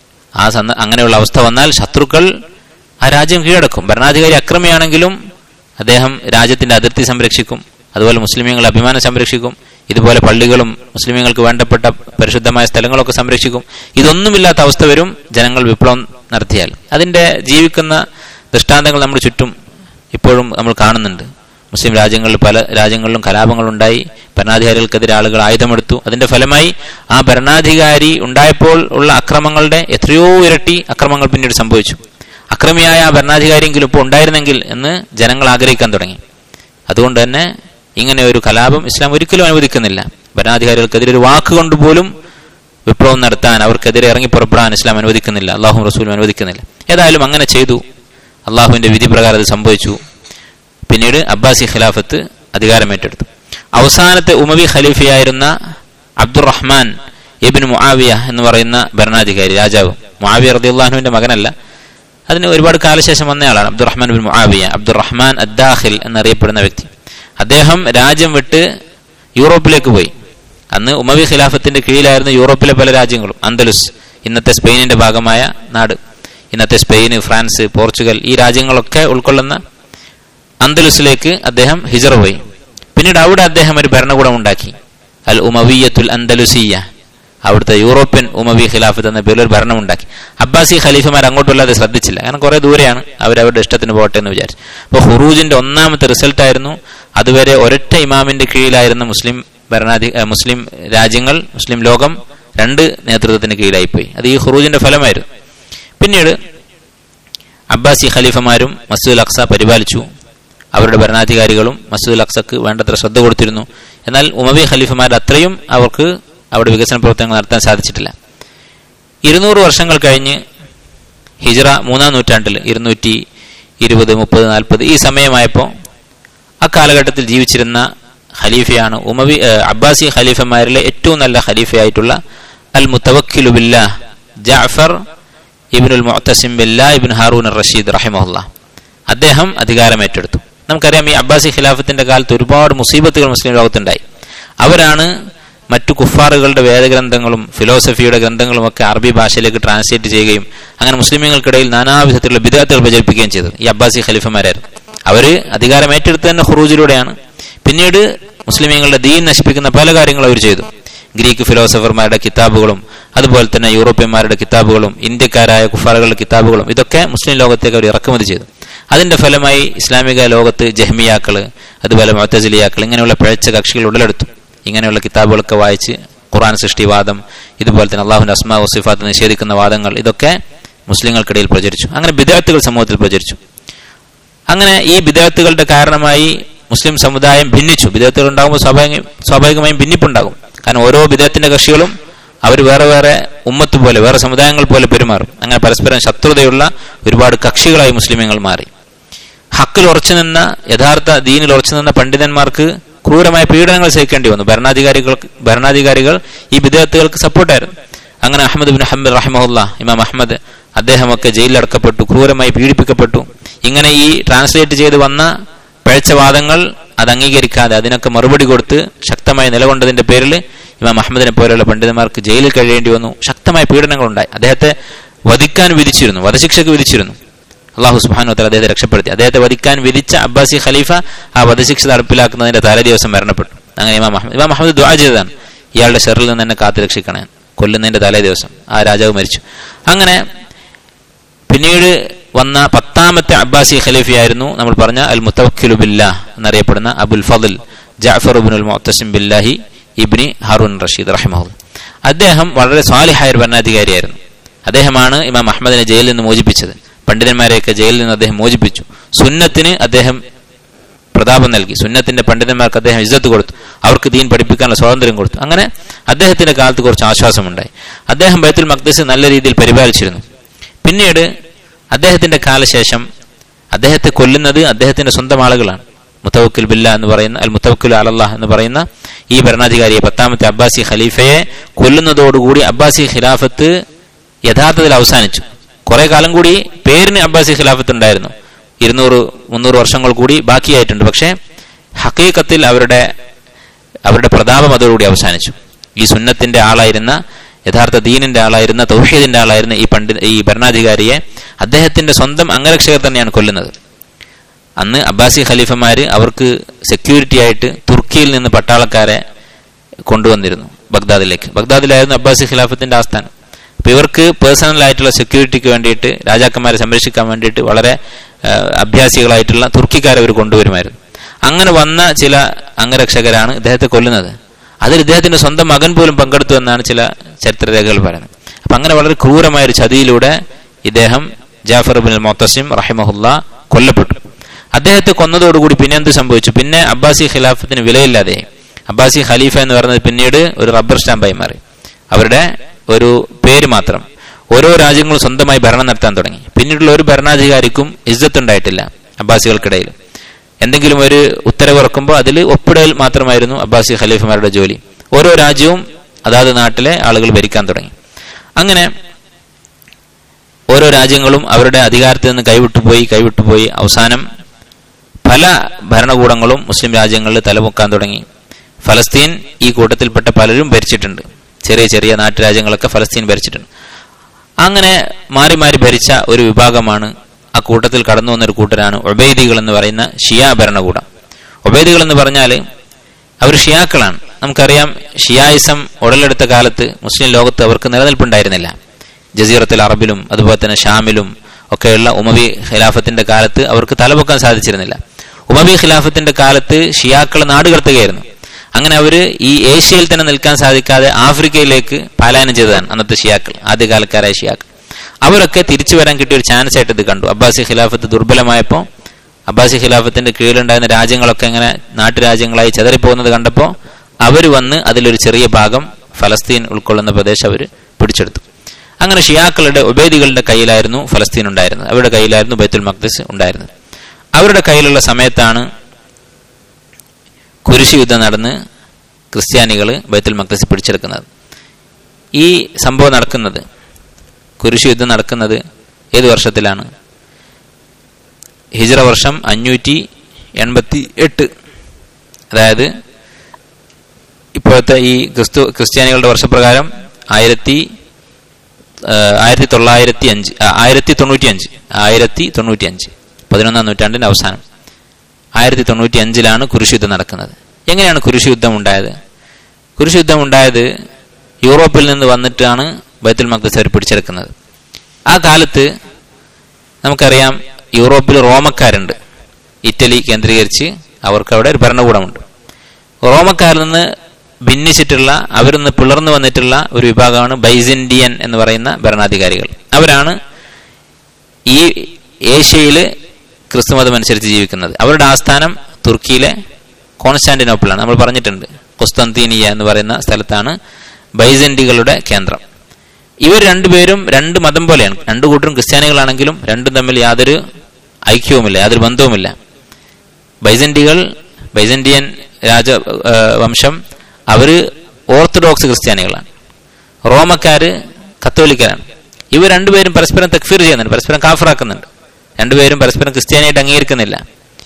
ആ സന്ദ അങ്ങനെയുള്ള അവസ്ഥ വന്നാൽ ശത്രുക്കൾ ആ രാജ്യം കീഴടക്കും ഭരണാധികാരി അക്രമിയാണെങ്കിലും അദ്ദേഹം രാജ്യത്തിന്റെ അതിർത്തി സംരക്ഷിക്കും അതുപോലെ മുസ്ലിമീങ്ങൾ അഭിമാനം സംരക്ഷിക്കും ഇതുപോലെ പള്ളികളും മുസ്ലിമീങ്ങൾക്ക് വേണ്ടപ്പെട്ട പരിശുദ്ധമായ സ്ഥലങ്ങളൊക്കെ സംരക്ഷിക്കും ഇതൊന്നുമില്ലാത്ത അവസ്ഥ വരും ജനങ്ങൾ വിപ്ലവം നടത്തിയാൽ അതിന്റെ ജീവിക്കുന്ന ദൃഷ്ടാന്തങ്ങൾ നമ്മുടെ ചുറ്റും ഇപ്പോഴും നമ്മൾ കാണുന്നുണ്ട് മുസ്ലിം രാജ്യങ്ങളിൽ പല രാജ്യങ്ങളിലും കലാപങ്ങളുണ്ടായി ഭരണാധികാരികൾക്കെതിരെ ആളുകൾ ആയുധമെടുത്തു അതിന്റെ ഫലമായി ആ ഭരണാധികാരി ഉണ്ടായപ്പോൾ ഉള്ള അക്രമങ്ങളുടെ എത്രയോ ഇരട്ടി അക്രമങ്ങൾ പിന്നീട് സംഭവിച്ചു അക്രമിയായ ആ ഭരണാധികാരിയെങ്കിലും ഇപ്പോൾ ഉണ്ടായിരുന്നെങ്കിൽ എന്ന് ജനങ്ങൾ ആഗ്രഹിക്കാൻ തുടങ്ങി അതുകൊണ്ട് തന്നെ ഇങ്ങനെ ഒരു കലാപം ഇസ്ലാം ഒരിക്കലും അനുവദിക്കുന്നില്ല ഭരണാധികാരികൾക്കെതിരെ ഒരു വാക്കുകൊണ്ട് പോലും വിപ്ലവം നടത്താൻ അവർക്കെതിരെ ഇറങ്ങി പുറപ്പെടാൻ ഇസ്ലാം അനുവദിക്കുന്നില്ല അള്ളാഹു റസൂലും അനുവദിക്കുന്നില്ല ഏതായാലും അങ്ങനെ ചെയ്തു അള്ളാഹുവിന്റെ വിധി പ്രകാരം അത് സംഭവിച്ചു പിന്നീട് അബ്ബാസി ഖിലാഫത്ത് അധികാരമേറ്റെടുത്തു അവസാനത്തെ ഉമവി ഖലീഫയായിരുന്ന അബ്ദുറഹ്മാൻ ഇബിൻ മുആവിയ എന്ന് പറയുന്ന ഭരണാധികാരി രാജാവ് മുആവിയ റദിയുള്ളാഹുവിന്റെ മകനല്ല അതിന് ഒരുപാട് കാലശേഷം വന്നയാളാണ് Abdurrahman bin Muawiya Abdurrahman Addakhil എന്നറിയപ്പെടുന്ന വ്യക്തി അദ്ദേഹം രാജ്യം വിട്ട് യൂറോപ്പിലേക്ക് പോയി അന്ന് ഉമവി ഖിലാഫത്തിന്റെ കീഴിലായിരുന്ന യൂറോപ്പിലെ പല രാജ്യങ്ങളും അന്തലുസ് ഇന്നത്തെ സ്പെയിനിന്റെ ഭാഗമായ നാട് ഇന്നത്തെ സ്പെയിൻ ഫ്രാൻസ് പോർച്ചുഗൽ ഈ രാജ്യങ്ങളൊക്കെ ഉൾക്കൊള്ളുന്ന അന്തലുസിലേക്ക് അദ്ദേഹം ഹിജറ പോയി പിന്നീട് അവിടെ അദ്ദേഹം ഒരു ഭരണകൂടം ഉണ്ടാക്കി അൽ ഉമവിയത്തുൽ അന്തലുസിയ അവിടുത്തെ യൂറോപ്യൻ ഉമവി ഖിലാഫത്ത് എന്ന പേരിൽ ഒരു ഭരണം ഉണ്ടാക്കി അബ്ബാസി ഖലീഫമാർ അങ്ങോട്ടുള്ളത് ശ്രദ്ധിച്ചില്ല കാരണം കുറെ ദൂരെയാണ് അവർ അവരുടെ ഇഷ്ടത്തിന് പോട്ടെ എന്ന് വിചാരിച്ചു അപ്പോൾ ഹുറൂജിന്റെ ഒന്നാമത്തെ റിസൾട്ട് ആയിരുന്നു അതുവരെ ഒരൊറ്റ ഇമാമിന്റെ കീഴിലായിരുന്ന മുസ്ലിം ഭരണാധി മുസ്ലിം രാജ്യങ്ങൾ മുസ്ലിം ലോകം രണ്ട് നേതൃത്വത്തിന് കീഴിലായിപ്പോയി അത് ഈ ഹുറൂജിന്റെ ഫലമായിരുന്നു പിന്നീട് അബ്ബാസി ഖലീഫമാരും മസ്ജിദുൽ അക്സ പരിപാലിച്ചു അവരുടെ ഭരണാധികാരികളും മസ്ജിദുൽ അക്സക്ക് വേണ്ടത്ര ശ്രദ്ധ കൊടുത്തിരുന്നു എന്നാൽ ഉമവി ഖലീഫമാർ അത്രയും അവർക്ക് അവിടെ വികസന പ്രവർത്തനങ്ങൾ നടത്താൻ സാധിച്ചിട്ടില്ല ഇരുന്നൂറ് വർഷങ്ങൾ കഴിഞ്ഞ് ഹിജ്റ മൂന്നാം നൂറ്റാണ്ടിൽ ഇരുന്നൂറ്റി ഇരുപത് മുപ്പത് നാൽപ്പത് ഈ സമയമായപ്പോൾ ആ കാലഘട്ടത്തിൽ ജീവിച്ചിരുന്ന ഖലീഫയാണ് ഉമവി അബ്ബാസി ഖലീഫമാരിലെ ഏറ്റവും നല്ല ഖലീഫയായിട്ടുള്ള അൽ മുത്തവക്കിലുബില്ല ജാഫർ ഇബിനുൽ മുഅത്തസിം ബില്ല ഇബിൻ ഹാറൂൻ റഷീദ് റഹിമഹുല്ല അദ്ദേഹം അധികാരമേറ്റെടുത്തു നമുക്കറിയാം ഈ അബ്ബാസി ഖിലാഫത്തിന്റെ കാലത്ത് ഒരുപാട് മുസീബത്തുകൾ മുസ്ലിം ലോകത്തുണ്ടായി അവരാണ് മറ്റു കുഫാറുകളുടെ വേദഗ്രന്ഥങ്ങളും ഫിലോസഫിയുടെ ഗ്രന്ഥങ്ങളും ഒക്കെ അറബി ഭാഷയിലേക്ക് ട്രാൻസ്ലേറ്റ് ചെയ്യുകയും അങ്ങനെ മുസ്ലിമുകൾക്കിടയിൽ നാനാവിധത്തിലുള്ള വിദഗ്ധകൾ പ്രചരിപ്പിക്കുകയും ചെയ്തത് ഈ അബ്ബാസി ഖലീഫമാരായിരുന്നു അവര് അധികാരം ഏറ്റെടുത്ത് തന്നെ ഹുറൂജിലൂടെയാണ് പിന്നീട് മുസ്ലിമീങ്ങളുടെ ദീൻ നശിപ്പിക്കുന്ന പല കാര്യങ്ങളും അവർ ചെയ്തു ഗ്രീക്ക് ഫിലോസഫർമാരുടെ കിതാബുകളും അതുപോലെ തന്നെ യൂറോപ്യന്മാരുടെ കിതാബുകളും ഇന്ത്യക്കാരായ കുഫാറുകളുടെ കിതാബുകളും ഇതൊക്കെ മുസ്ലിം ലോകത്തേക്ക് അവർ ഇറക്കുമതി ചെയ്തു അതിന്റെ ഫലമായി ഇസ്ലാമിക ലോകത്ത് ജഹ്മിയാക്കള് അതുപോലെ മൊത്തസിലിയാക്കൾ ഇങ്ങനെയുള്ള പിഴച്ച കക്ഷികൾ ഉടലെടുത്തു ഇങ്ങനെയുള്ള കിതാബുകളൊക്കെ വായിച്ച് ഖുറാൻ സൃഷ്ടിവാദം ഇതുപോലെ തന്നെ അള്ളാഹുന്റെ അസ്മാ വസിഫാത്ത് നിഷേധിക്കുന്ന വാദങ്ങൾ ഇതൊക്കെ മുസ്ലിങ്ങൾക്കിടയിൽ പ്രചരിച്ചു അങ്ങനെ വിദ്യാർത്ഥികൾ സമൂഹത്തിൽ പ്രചരിച്ചു അങ്ങനെ ഈ വിദ്യാർത്ഥികളുടെ കാരണമായി മുസ്ലിം സമുദായം ഭിന്നിച്ചു വിദ്യാർത്ഥികൾ ഉണ്ടാകുമ്പോൾ സ്വാഭാവിക സ്വാഭാവികമായും ഭിന്നിപ്പുണ്ടാകും കാരണം ഓരോ വിദ്യാർത്ഥിന്റെ കക്ഷികളും അവർ വേറെ വേറെ ഉമ്മത്ത് പോലെ വേറെ സമുദായങ്ങൾ പോലെ പെരുമാറും അങ്ങനെ പരസ്പരം ശത്രുതയുള്ള ഒരുപാട് കക്ഷികളായി മുസ്ലിമീങ്ങൾ മാറി ഹക്കിൽ ഉറച്ചു നിന്ന യഥാർത്ഥ ദീനിൽ ഉറച്ചു നിന്ന പണ്ഡിതന്മാർക്ക് ക്രൂരമായ പീഡനങ്ങൾ സഹിക്കേണ്ടി വന്നു ഭരണാധികാരികൾ ഭരണാധികാരികൾ ഈ വിദ്യാർത്ഥികൾക്ക് സപ്പോർട്ടായിരുന്നു അങ്ങനെ അഹമ്മദ് ബിൻ ഹംബൽ റഹ്മുല്ല ഇമാം അഹമ്മദ് അദ്ദേഹമൊക്കെ ജയിലിലടക്കപ്പെട്ടു ക്രൂരമായി പീഡിപ്പിക്കപ്പെട്ടു ഇങ്ങനെ ഈ ട്രാൻസ്ലേറ്റ് ചെയ്ത് വന്ന പിഴച്ച വാദങ്ങൾ അത് അംഗീകരിക്കാതെ അതിനൊക്കെ മറുപടി കൊടുത്ത് ശക്തമായി നിലകൊണ്ടതിന്റെ പേരിൽ ഇമാം അഹമ്മദിനെ പോലെയുള്ള പണ്ഡിതന്മാർക്ക് ജയിലിൽ കഴിയേണ്ടി വന്നു ശക്തമായ പീഡനങ്ങളുണ്ടായി അദ്ദേഹത്തെ വധിക്കാൻ വിധിച്ചിരുന്നു വധശിക്ഷക്ക് വിധിച്ചിരുന്നു അള്ളാഹു സുബാനു തല അദ്ദേഹത്തെ രക്ഷപ്പെടുത്തി അദ്ദേഹത്തെ വധിക്കാൻ വിധിച്ച അബ്ബാസി ഖലീഫ ആ വധശിക്ഷ നടപ്പിലാക്കുന്നതിന്റെ തലേ ദിവസം മരണപ്പെട്ടു അങ്ങനെ ഇമാം അഹമ്മദ് ഇമാം അഹമ്മദ് ദ്വാ ചെയ്തതാണ് ഇയാളുടെ ഷെറിൽ നിന്ന് എന്നെ കാത്തു രക്ഷിക്കണേ കൊല്ലുന്നതിന്റെ തലേ ദിവസം ആ രാജാവ് മരിച്ചു അങ്ങനെ പിന്നീട് വന്ന പത്താമത്തെ അബ്ബാസി ഖലീഫയായിരുന്നു നമ്മൾ പറഞ്ഞ അൽ മുത്തവക്കിലു ബില്ലാ എന്നറിയപ്പെടുന്ന അബുൽ ഫضൽ ജാഫർ ഇബ്നുൽ മുഅത്തസിം ബില്ലാഹി ഇബ്നി ഹാറൂൻ റഷീദ് റഹിമഹു അദ്ദേഹം വളരെ സ്വാലിഹായ ഒരു ഭരണാധികാരിയായിരുന്നു അദ്ദേഹമാണ് ഇമാം അഹമ്മദിനെ ജയിലിൽ നിന്ന് മോചിപ്പിച്ചത് പണ്ഡിതന്മാരെയൊക്കെ ജയിലിൽ നിന്ന് അദ്ദേഹം മോചിപ്പിച്ചു സുന്നത്തിന് അദ്ദേഹം പ്രതാപം നൽകി സുന്നത്തിന്റെ പണ്ഡിതന്മാർക്ക് അദ്ദേഹം ഇജ്ജത്ത് കൊടുത്തു അവർക്ക് ദീൻ പഠിപ്പിക്കാനുള്ള സ്വാതന്ത്ര്യം കൊടുത്തു അങ്ങനെ അദ്ദേഹത്തിന്റെ കാലത്ത് കുറച്ച് ആശ്വാസമുണ്ടായി അദ്ദേഹം ബൈത്തുൽ മഖ്ദസ് നല്ല രീതിയിൽ പരിപാലിച്ചിരുന്നു പിന്നീട് അദ്ദേഹത്തിന്റെ കാലശേഷം അദ്ദേഹത്തെ കൊല്ലുന്നത് അദ്ദേഹത്തിന്റെ സ്വന്തം ആളുകളാണ് മുത്തവക്കിൽ ബില്ല എന്ന് പറയുന്ന അൽ മുത്തവക്കിൽ അലല്ലാഹ് എന്ന് പറയുന്ന ഈ ഭരണാധികാരിയെ പത്താമത്തെ അബ്ബാസി ഖലീഫയെ കൊല്ലുന്നതോടുകൂടി അബ്ബാസി ഖിലാഫത്ത് യഥാർത്ഥത്തിൽ അവസാനിച്ചു കുറെ കാലം കൂടി പേരിന് അബ്ബാസി ഖിലാഫത്ത് ഉണ്ടായിരുന്നു ഇരുന്നൂറ് മുന്നൂറ് വർഷങ്ങൾ കൂടി ബാക്കിയായിട്ടുണ്ട് പക്ഷേ ഹക്കീക്കത്തിൽ അവരുടെ അവരുടെ പ്രതാപം അതോടുകൂടി അവസാനിച്ചു ഈ സുന്നത്തിന്റെ ആളായിരുന്ന യഥാർത്ഥ ദീനിന്റെ ആളായിരുന്ന തൗഹീദിന്റെ ആളായിരുന്ന ഈ പണ്ഡിത ഈ ഭരണാധികാരിയെ അദ്ദേഹത്തിന്റെ സ്വന്തം അംഗരക്ഷകർ തന്നെയാണ് കൊല്ലുന്നത് അന്ന് അബ്ബാസി ഖലീഫമാര് അവർക്ക് സെക്യൂരിറ്റി ആയിട്ട് തുർക്കിയിൽ നിന്ന് പട്ടാളക്കാരെ കൊണ്ടുവന്നിരുന്നു ബഗ്ദാദിലേക്ക് ബഗ്ദാദിലായിരുന്നു അബ്ബാസി ഖിലാഫത്തിന്റെ ആസ്ഥാനം അപ്പൊ ഇവർക്ക് പേഴ്സണൽ ആയിട്ടുള്ള സെക്യൂരിറ്റിക്ക് വേണ്ടിയിട്ട് രാജാക്കന്മാരെ സംരക്ഷിക്കാൻ വേണ്ടിയിട്ട് വളരെ ആ, അഭ്യാസികളായിട്ടുള്ള തുർക്കിക്കാരെ അവർ കൊണ്ടുവരുമായിരുന്നു അങ്ങനെ വന്ന ചില അംഗരക്ഷകരാണ് ഇദ്ദേഹത്തെ കൊല്ലുന്നത് അതിൽ ഇദ്ദേഹത്തിന്റെ സ്വന്തം മകൻ പോലും പങ്കെടുത്തു എന്നാണ് ചില ചരിത്രരേഖകൾ പറയുന്നത് അപ്പൊ അങ്ങനെ വളരെ ക്രൂരമായ ഒരു ചതിയിലൂടെ ഇദ്ദേഹം ജാഫർ ബിൻ മൊത്തസിം റഹിമഹുല്ല കൊല്ലപ്പെട്ടു അദ്ദേഹത്തെ കൊന്നതോടുകൂടി പിന്നെ എന്ത് സംഭവിച്ചു പിന്നെ അബ്ബാസി ഖിലാഫത്തിന് വിലയില്ലാതെ അബ്ബാസി ഖലീഫ എന്ന് പറയുന്നത് പിന്നീട് ഒരു റബ്ബർ സ്റ്റാമ്പായി മാറി അവരുടെ ഒരു പേര് മാത്രം ഓരോ രാജ്യങ്ങളും സ്വന്തമായി ഭരണം നടത്താൻ തുടങ്ങി പിന്നീടുള്ള ഒരു ഭരണാധികാരിക്കും ഇജ്ജത്ത് ഉണ്ടായിട്ടില്ല അബ്ബാസികൾക്കിടയിൽ എന്തെങ്കിലും ഒരു ഉത്തരവ് ഇറക്കുമ്പോൾ അതിൽ ഒപ്പിടൽ മാത്രമായിരുന്നു അബ്ബാസി ഖലീഫമാരുടെ ജോലി ഓരോ രാജ്യവും അതാത് നാട്ടിലെ ആളുകൾ ഭരിക്കാൻ തുടങ്ങി അങ്ങനെ ഓരോ രാജ്യങ്ങളും അവരുടെ അധികാരത്തിൽ നിന്ന് കൈവിട്ടുപോയി കൈവിട്ടുപോയി അവസാനം പല ഭരണകൂടങ്ങളും മുസ്ലിം രാജ്യങ്ങളിൽ തലമുക്കാൻ തുടങ്ങി ഫലസ്തീൻ ഈ കൂട്ടത്തിൽപ്പെട്ട പലരും ഭരിച്ചിട്ടുണ്ട് ചെറിയ ചെറിയ നാട്ടുരാജ്യങ്ങളൊക്കെ ഫലസ്തീൻ ഭരിച്ചിട്ടുണ്ട് അങ്ങനെ മാറി മാറി ഭരിച്ച ഒരു വിഭാഗമാണ് ആ കൂട്ടത്തിൽ കടന്നു വന്ന ഒരു കൂട്ടരാണ് ഒബൈദികൾ എന്ന് പറയുന്ന ഷിയ ഭരണകൂടം ഒബൈദികൾ എന്ന് പറഞ്ഞാൽ അവർ ഷിയാക്കളാണ് നമുക്കറിയാം ഷിയായിസം ഉടലെടുത്ത കാലത്ത് മുസ്ലിം ലോകത്ത് അവർക്ക് നിലനിൽപ്പുണ്ടായിരുന്നില്ല ജസീറത്തുൽ അറബിലും അതുപോലെ തന്നെ ഷാമിലും ഒക്കെയുള്ള ഉമവി ഖിലാഫത്തിന്റെ കാലത്ത് അവർക്ക് തലപൊക്കാൻ സാധിച്ചിരുന്നില്ല ഉമവി ഖിലാഫത്തിന്റെ കാലത്ത് ഷിയാക്കൾ നാടുകടത്തുകയായിരുന്നു അങ്ങനെ അവര് ഈ ഏഷ്യയിൽ തന്നെ നിൽക്കാൻ സാധിക്കാതെ ആഫ്രിക്കയിലേക്ക് പലായനം ചെയ്തതാണ് അന്നത്തെ ഷിയാക്കൾ ആദ്യകാലക്കാരായ ഷിയാക്കൾ അവരൊക്കെ തിരിച്ചു വരാൻ കിട്ടിയ ഒരു ചാൻസ് ആയിട്ട് ഇത് കണ്ടു അബ്ബാസി ഖിലാഫത്ത് ദുർബലമായപ്പോൾ അബ്ബാസി ഖിലാഫത്തിന്റെ കീഴിലുണ്ടായിരുന്ന രാജ്യങ്ങളൊക്കെ ഇങ്ങനെ നാട്ടുരാജ്യങ്ങളായി ചെതറിപ്പോകുന്നത് കണ്ടപ്പോൾ അവർ വന്ന് അതിലൊരു ചെറിയ ഭാഗം ഫലസ്തീൻ ഉൾക്കൊള്ളുന്ന പ്രദേശം അവർ പിടിച്ചെടുത്തു അങ്ങനെ ഷിയാക്കളുടെ ഉബേദികളുടെ കയ്യിലായിരുന്നു ഫലസ്തീൻ ഉണ്ടായിരുന്നത് അവരുടെ കയ്യിലായിരുന്നു ബൈത്തുൽ മഖ്ദസ് ഉണ്ടായിരുന്നത് അവരുടെ കയ്യിലുള്ള സമയത്താണ് കുരിശ് യുദ്ധം നടന്ന് ക്രിസ്ത്യാനികൾ ബൈത്തുൽ മഖ്ദസ് പിടിച്ചെടുക്കുന്നത് ഈ സംഭവം നടക്കുന്നത് കുരിശ് യുദ്ധം നടക്കുന്നത് ഏത് വർഷത്തിലാണ് ഹിജ്റ വർഷം അഞ്ഞൂറ്റി എൺപത്തി എട്ട് അതായത് ഇപ്പോഴത്തെ ഈ ക്രിസ്തു ക്രിസ്ത്യാനികളുടെ വർഷപ്രകാരം ആയിരത്തി ആയിരത്തി തൊള്ളായിരത്തി അഞ്ച് ആയിരത്തി തൊണ്ണൂറ്റി അഞ്ച് ആയിരത്തി തൊണ്ണൂറ്റി അഞ്ച് പതിനൊന്നാം നൂറ്റാണ്ടിന്റെ അവസാനം ആയിരത്തി തൊണ്ണൂറ്റി അഞ്ചിലാണ് കുരിശുദ്ധം നടക്കുന്നത് എങ്ങനെയാണ് കുരിശുദ്ധം ഉണ്ടായത് കുരിശുദ്ധം ഉണ്ടായത് യൂറോപ്പിൽ നിന്ന് വന്നിട്ടാണ് ബൈത്തുൽ മഖ്ദസ് അവർ പിടിച്ചെടുക്കുന്നത് ആ കാലത്ത് നമുക്കറിയാം യൂറോപ്പിൽ റോമക്കാരുണ്ട് ഇറ്റലി കേന്ദ്രീകരിച്ച് അവർക്ക് അവിടെ ഒരു ഭരണകൂടമുണ്ട് റോമക്കാരിൽ നിന്ന് ഭിന്നിച്ചിട്ടുള്ള അവരിൽ നിന്ന് പിളർന്നു വന്നിട്ടുള്ള ഒരു വിഭാഗമാണ് ബൈസിൻഡിയൻ എന്ന് പറയുന്ന ഭരണാധികാരികൾ അവരാണ് ഈ ഏഷ്യയിൽ ക്രിസ്തുമതം അനുസരിച്ച് ജീവിക്കുന്നത് അവരുടെ ആസ്ഥാനം തുർക്കിയിലെ കോൺസ്റ്റാന്റിനോപ്പിളാണ് നമ്മൾ പറഞ്ഞിട്ടുണ്ട് കൊസ്തന്തീനിയ എന്ന് പറയുന്ന സ്ഥലത്താണ് ബൈസന്റികളുടെ കേന്ദ്രം ഇവർ രണ്ടുപേരും രണ്ട് മതം പോലെയാണ് രണ്ടു കൂട്ടരും ക്രിസ്ത്യാനികളാണെങ്കിലും രണ്ടും തമ്മിൽ യാതൊരു ഐക്യവുമില്ല യാതൊരു ബന്ധവുമില്ല ബൈസന്റികൾ ബൈസന്റിയൻ രാജ ആ, വംശം അവര് ഓർത്തഡോക്സ് ക്രിസ്ത്യാനികളാണ് റോമക്കാര് കത്തോലിക്കരാണ് ഇവർ രണ്ടുപേരും പരസ്പരം തക്ഫീർ ചെയ്യുന്നുണ്ട് പരസ്പരം കാഫറാക്കുന്നുണ്ട് രണ്ടുപേരും പരസ്പരം ക്രിസ്ത്യാനിയായിട്ട് അംഗീകരിക്കുന്നില്ല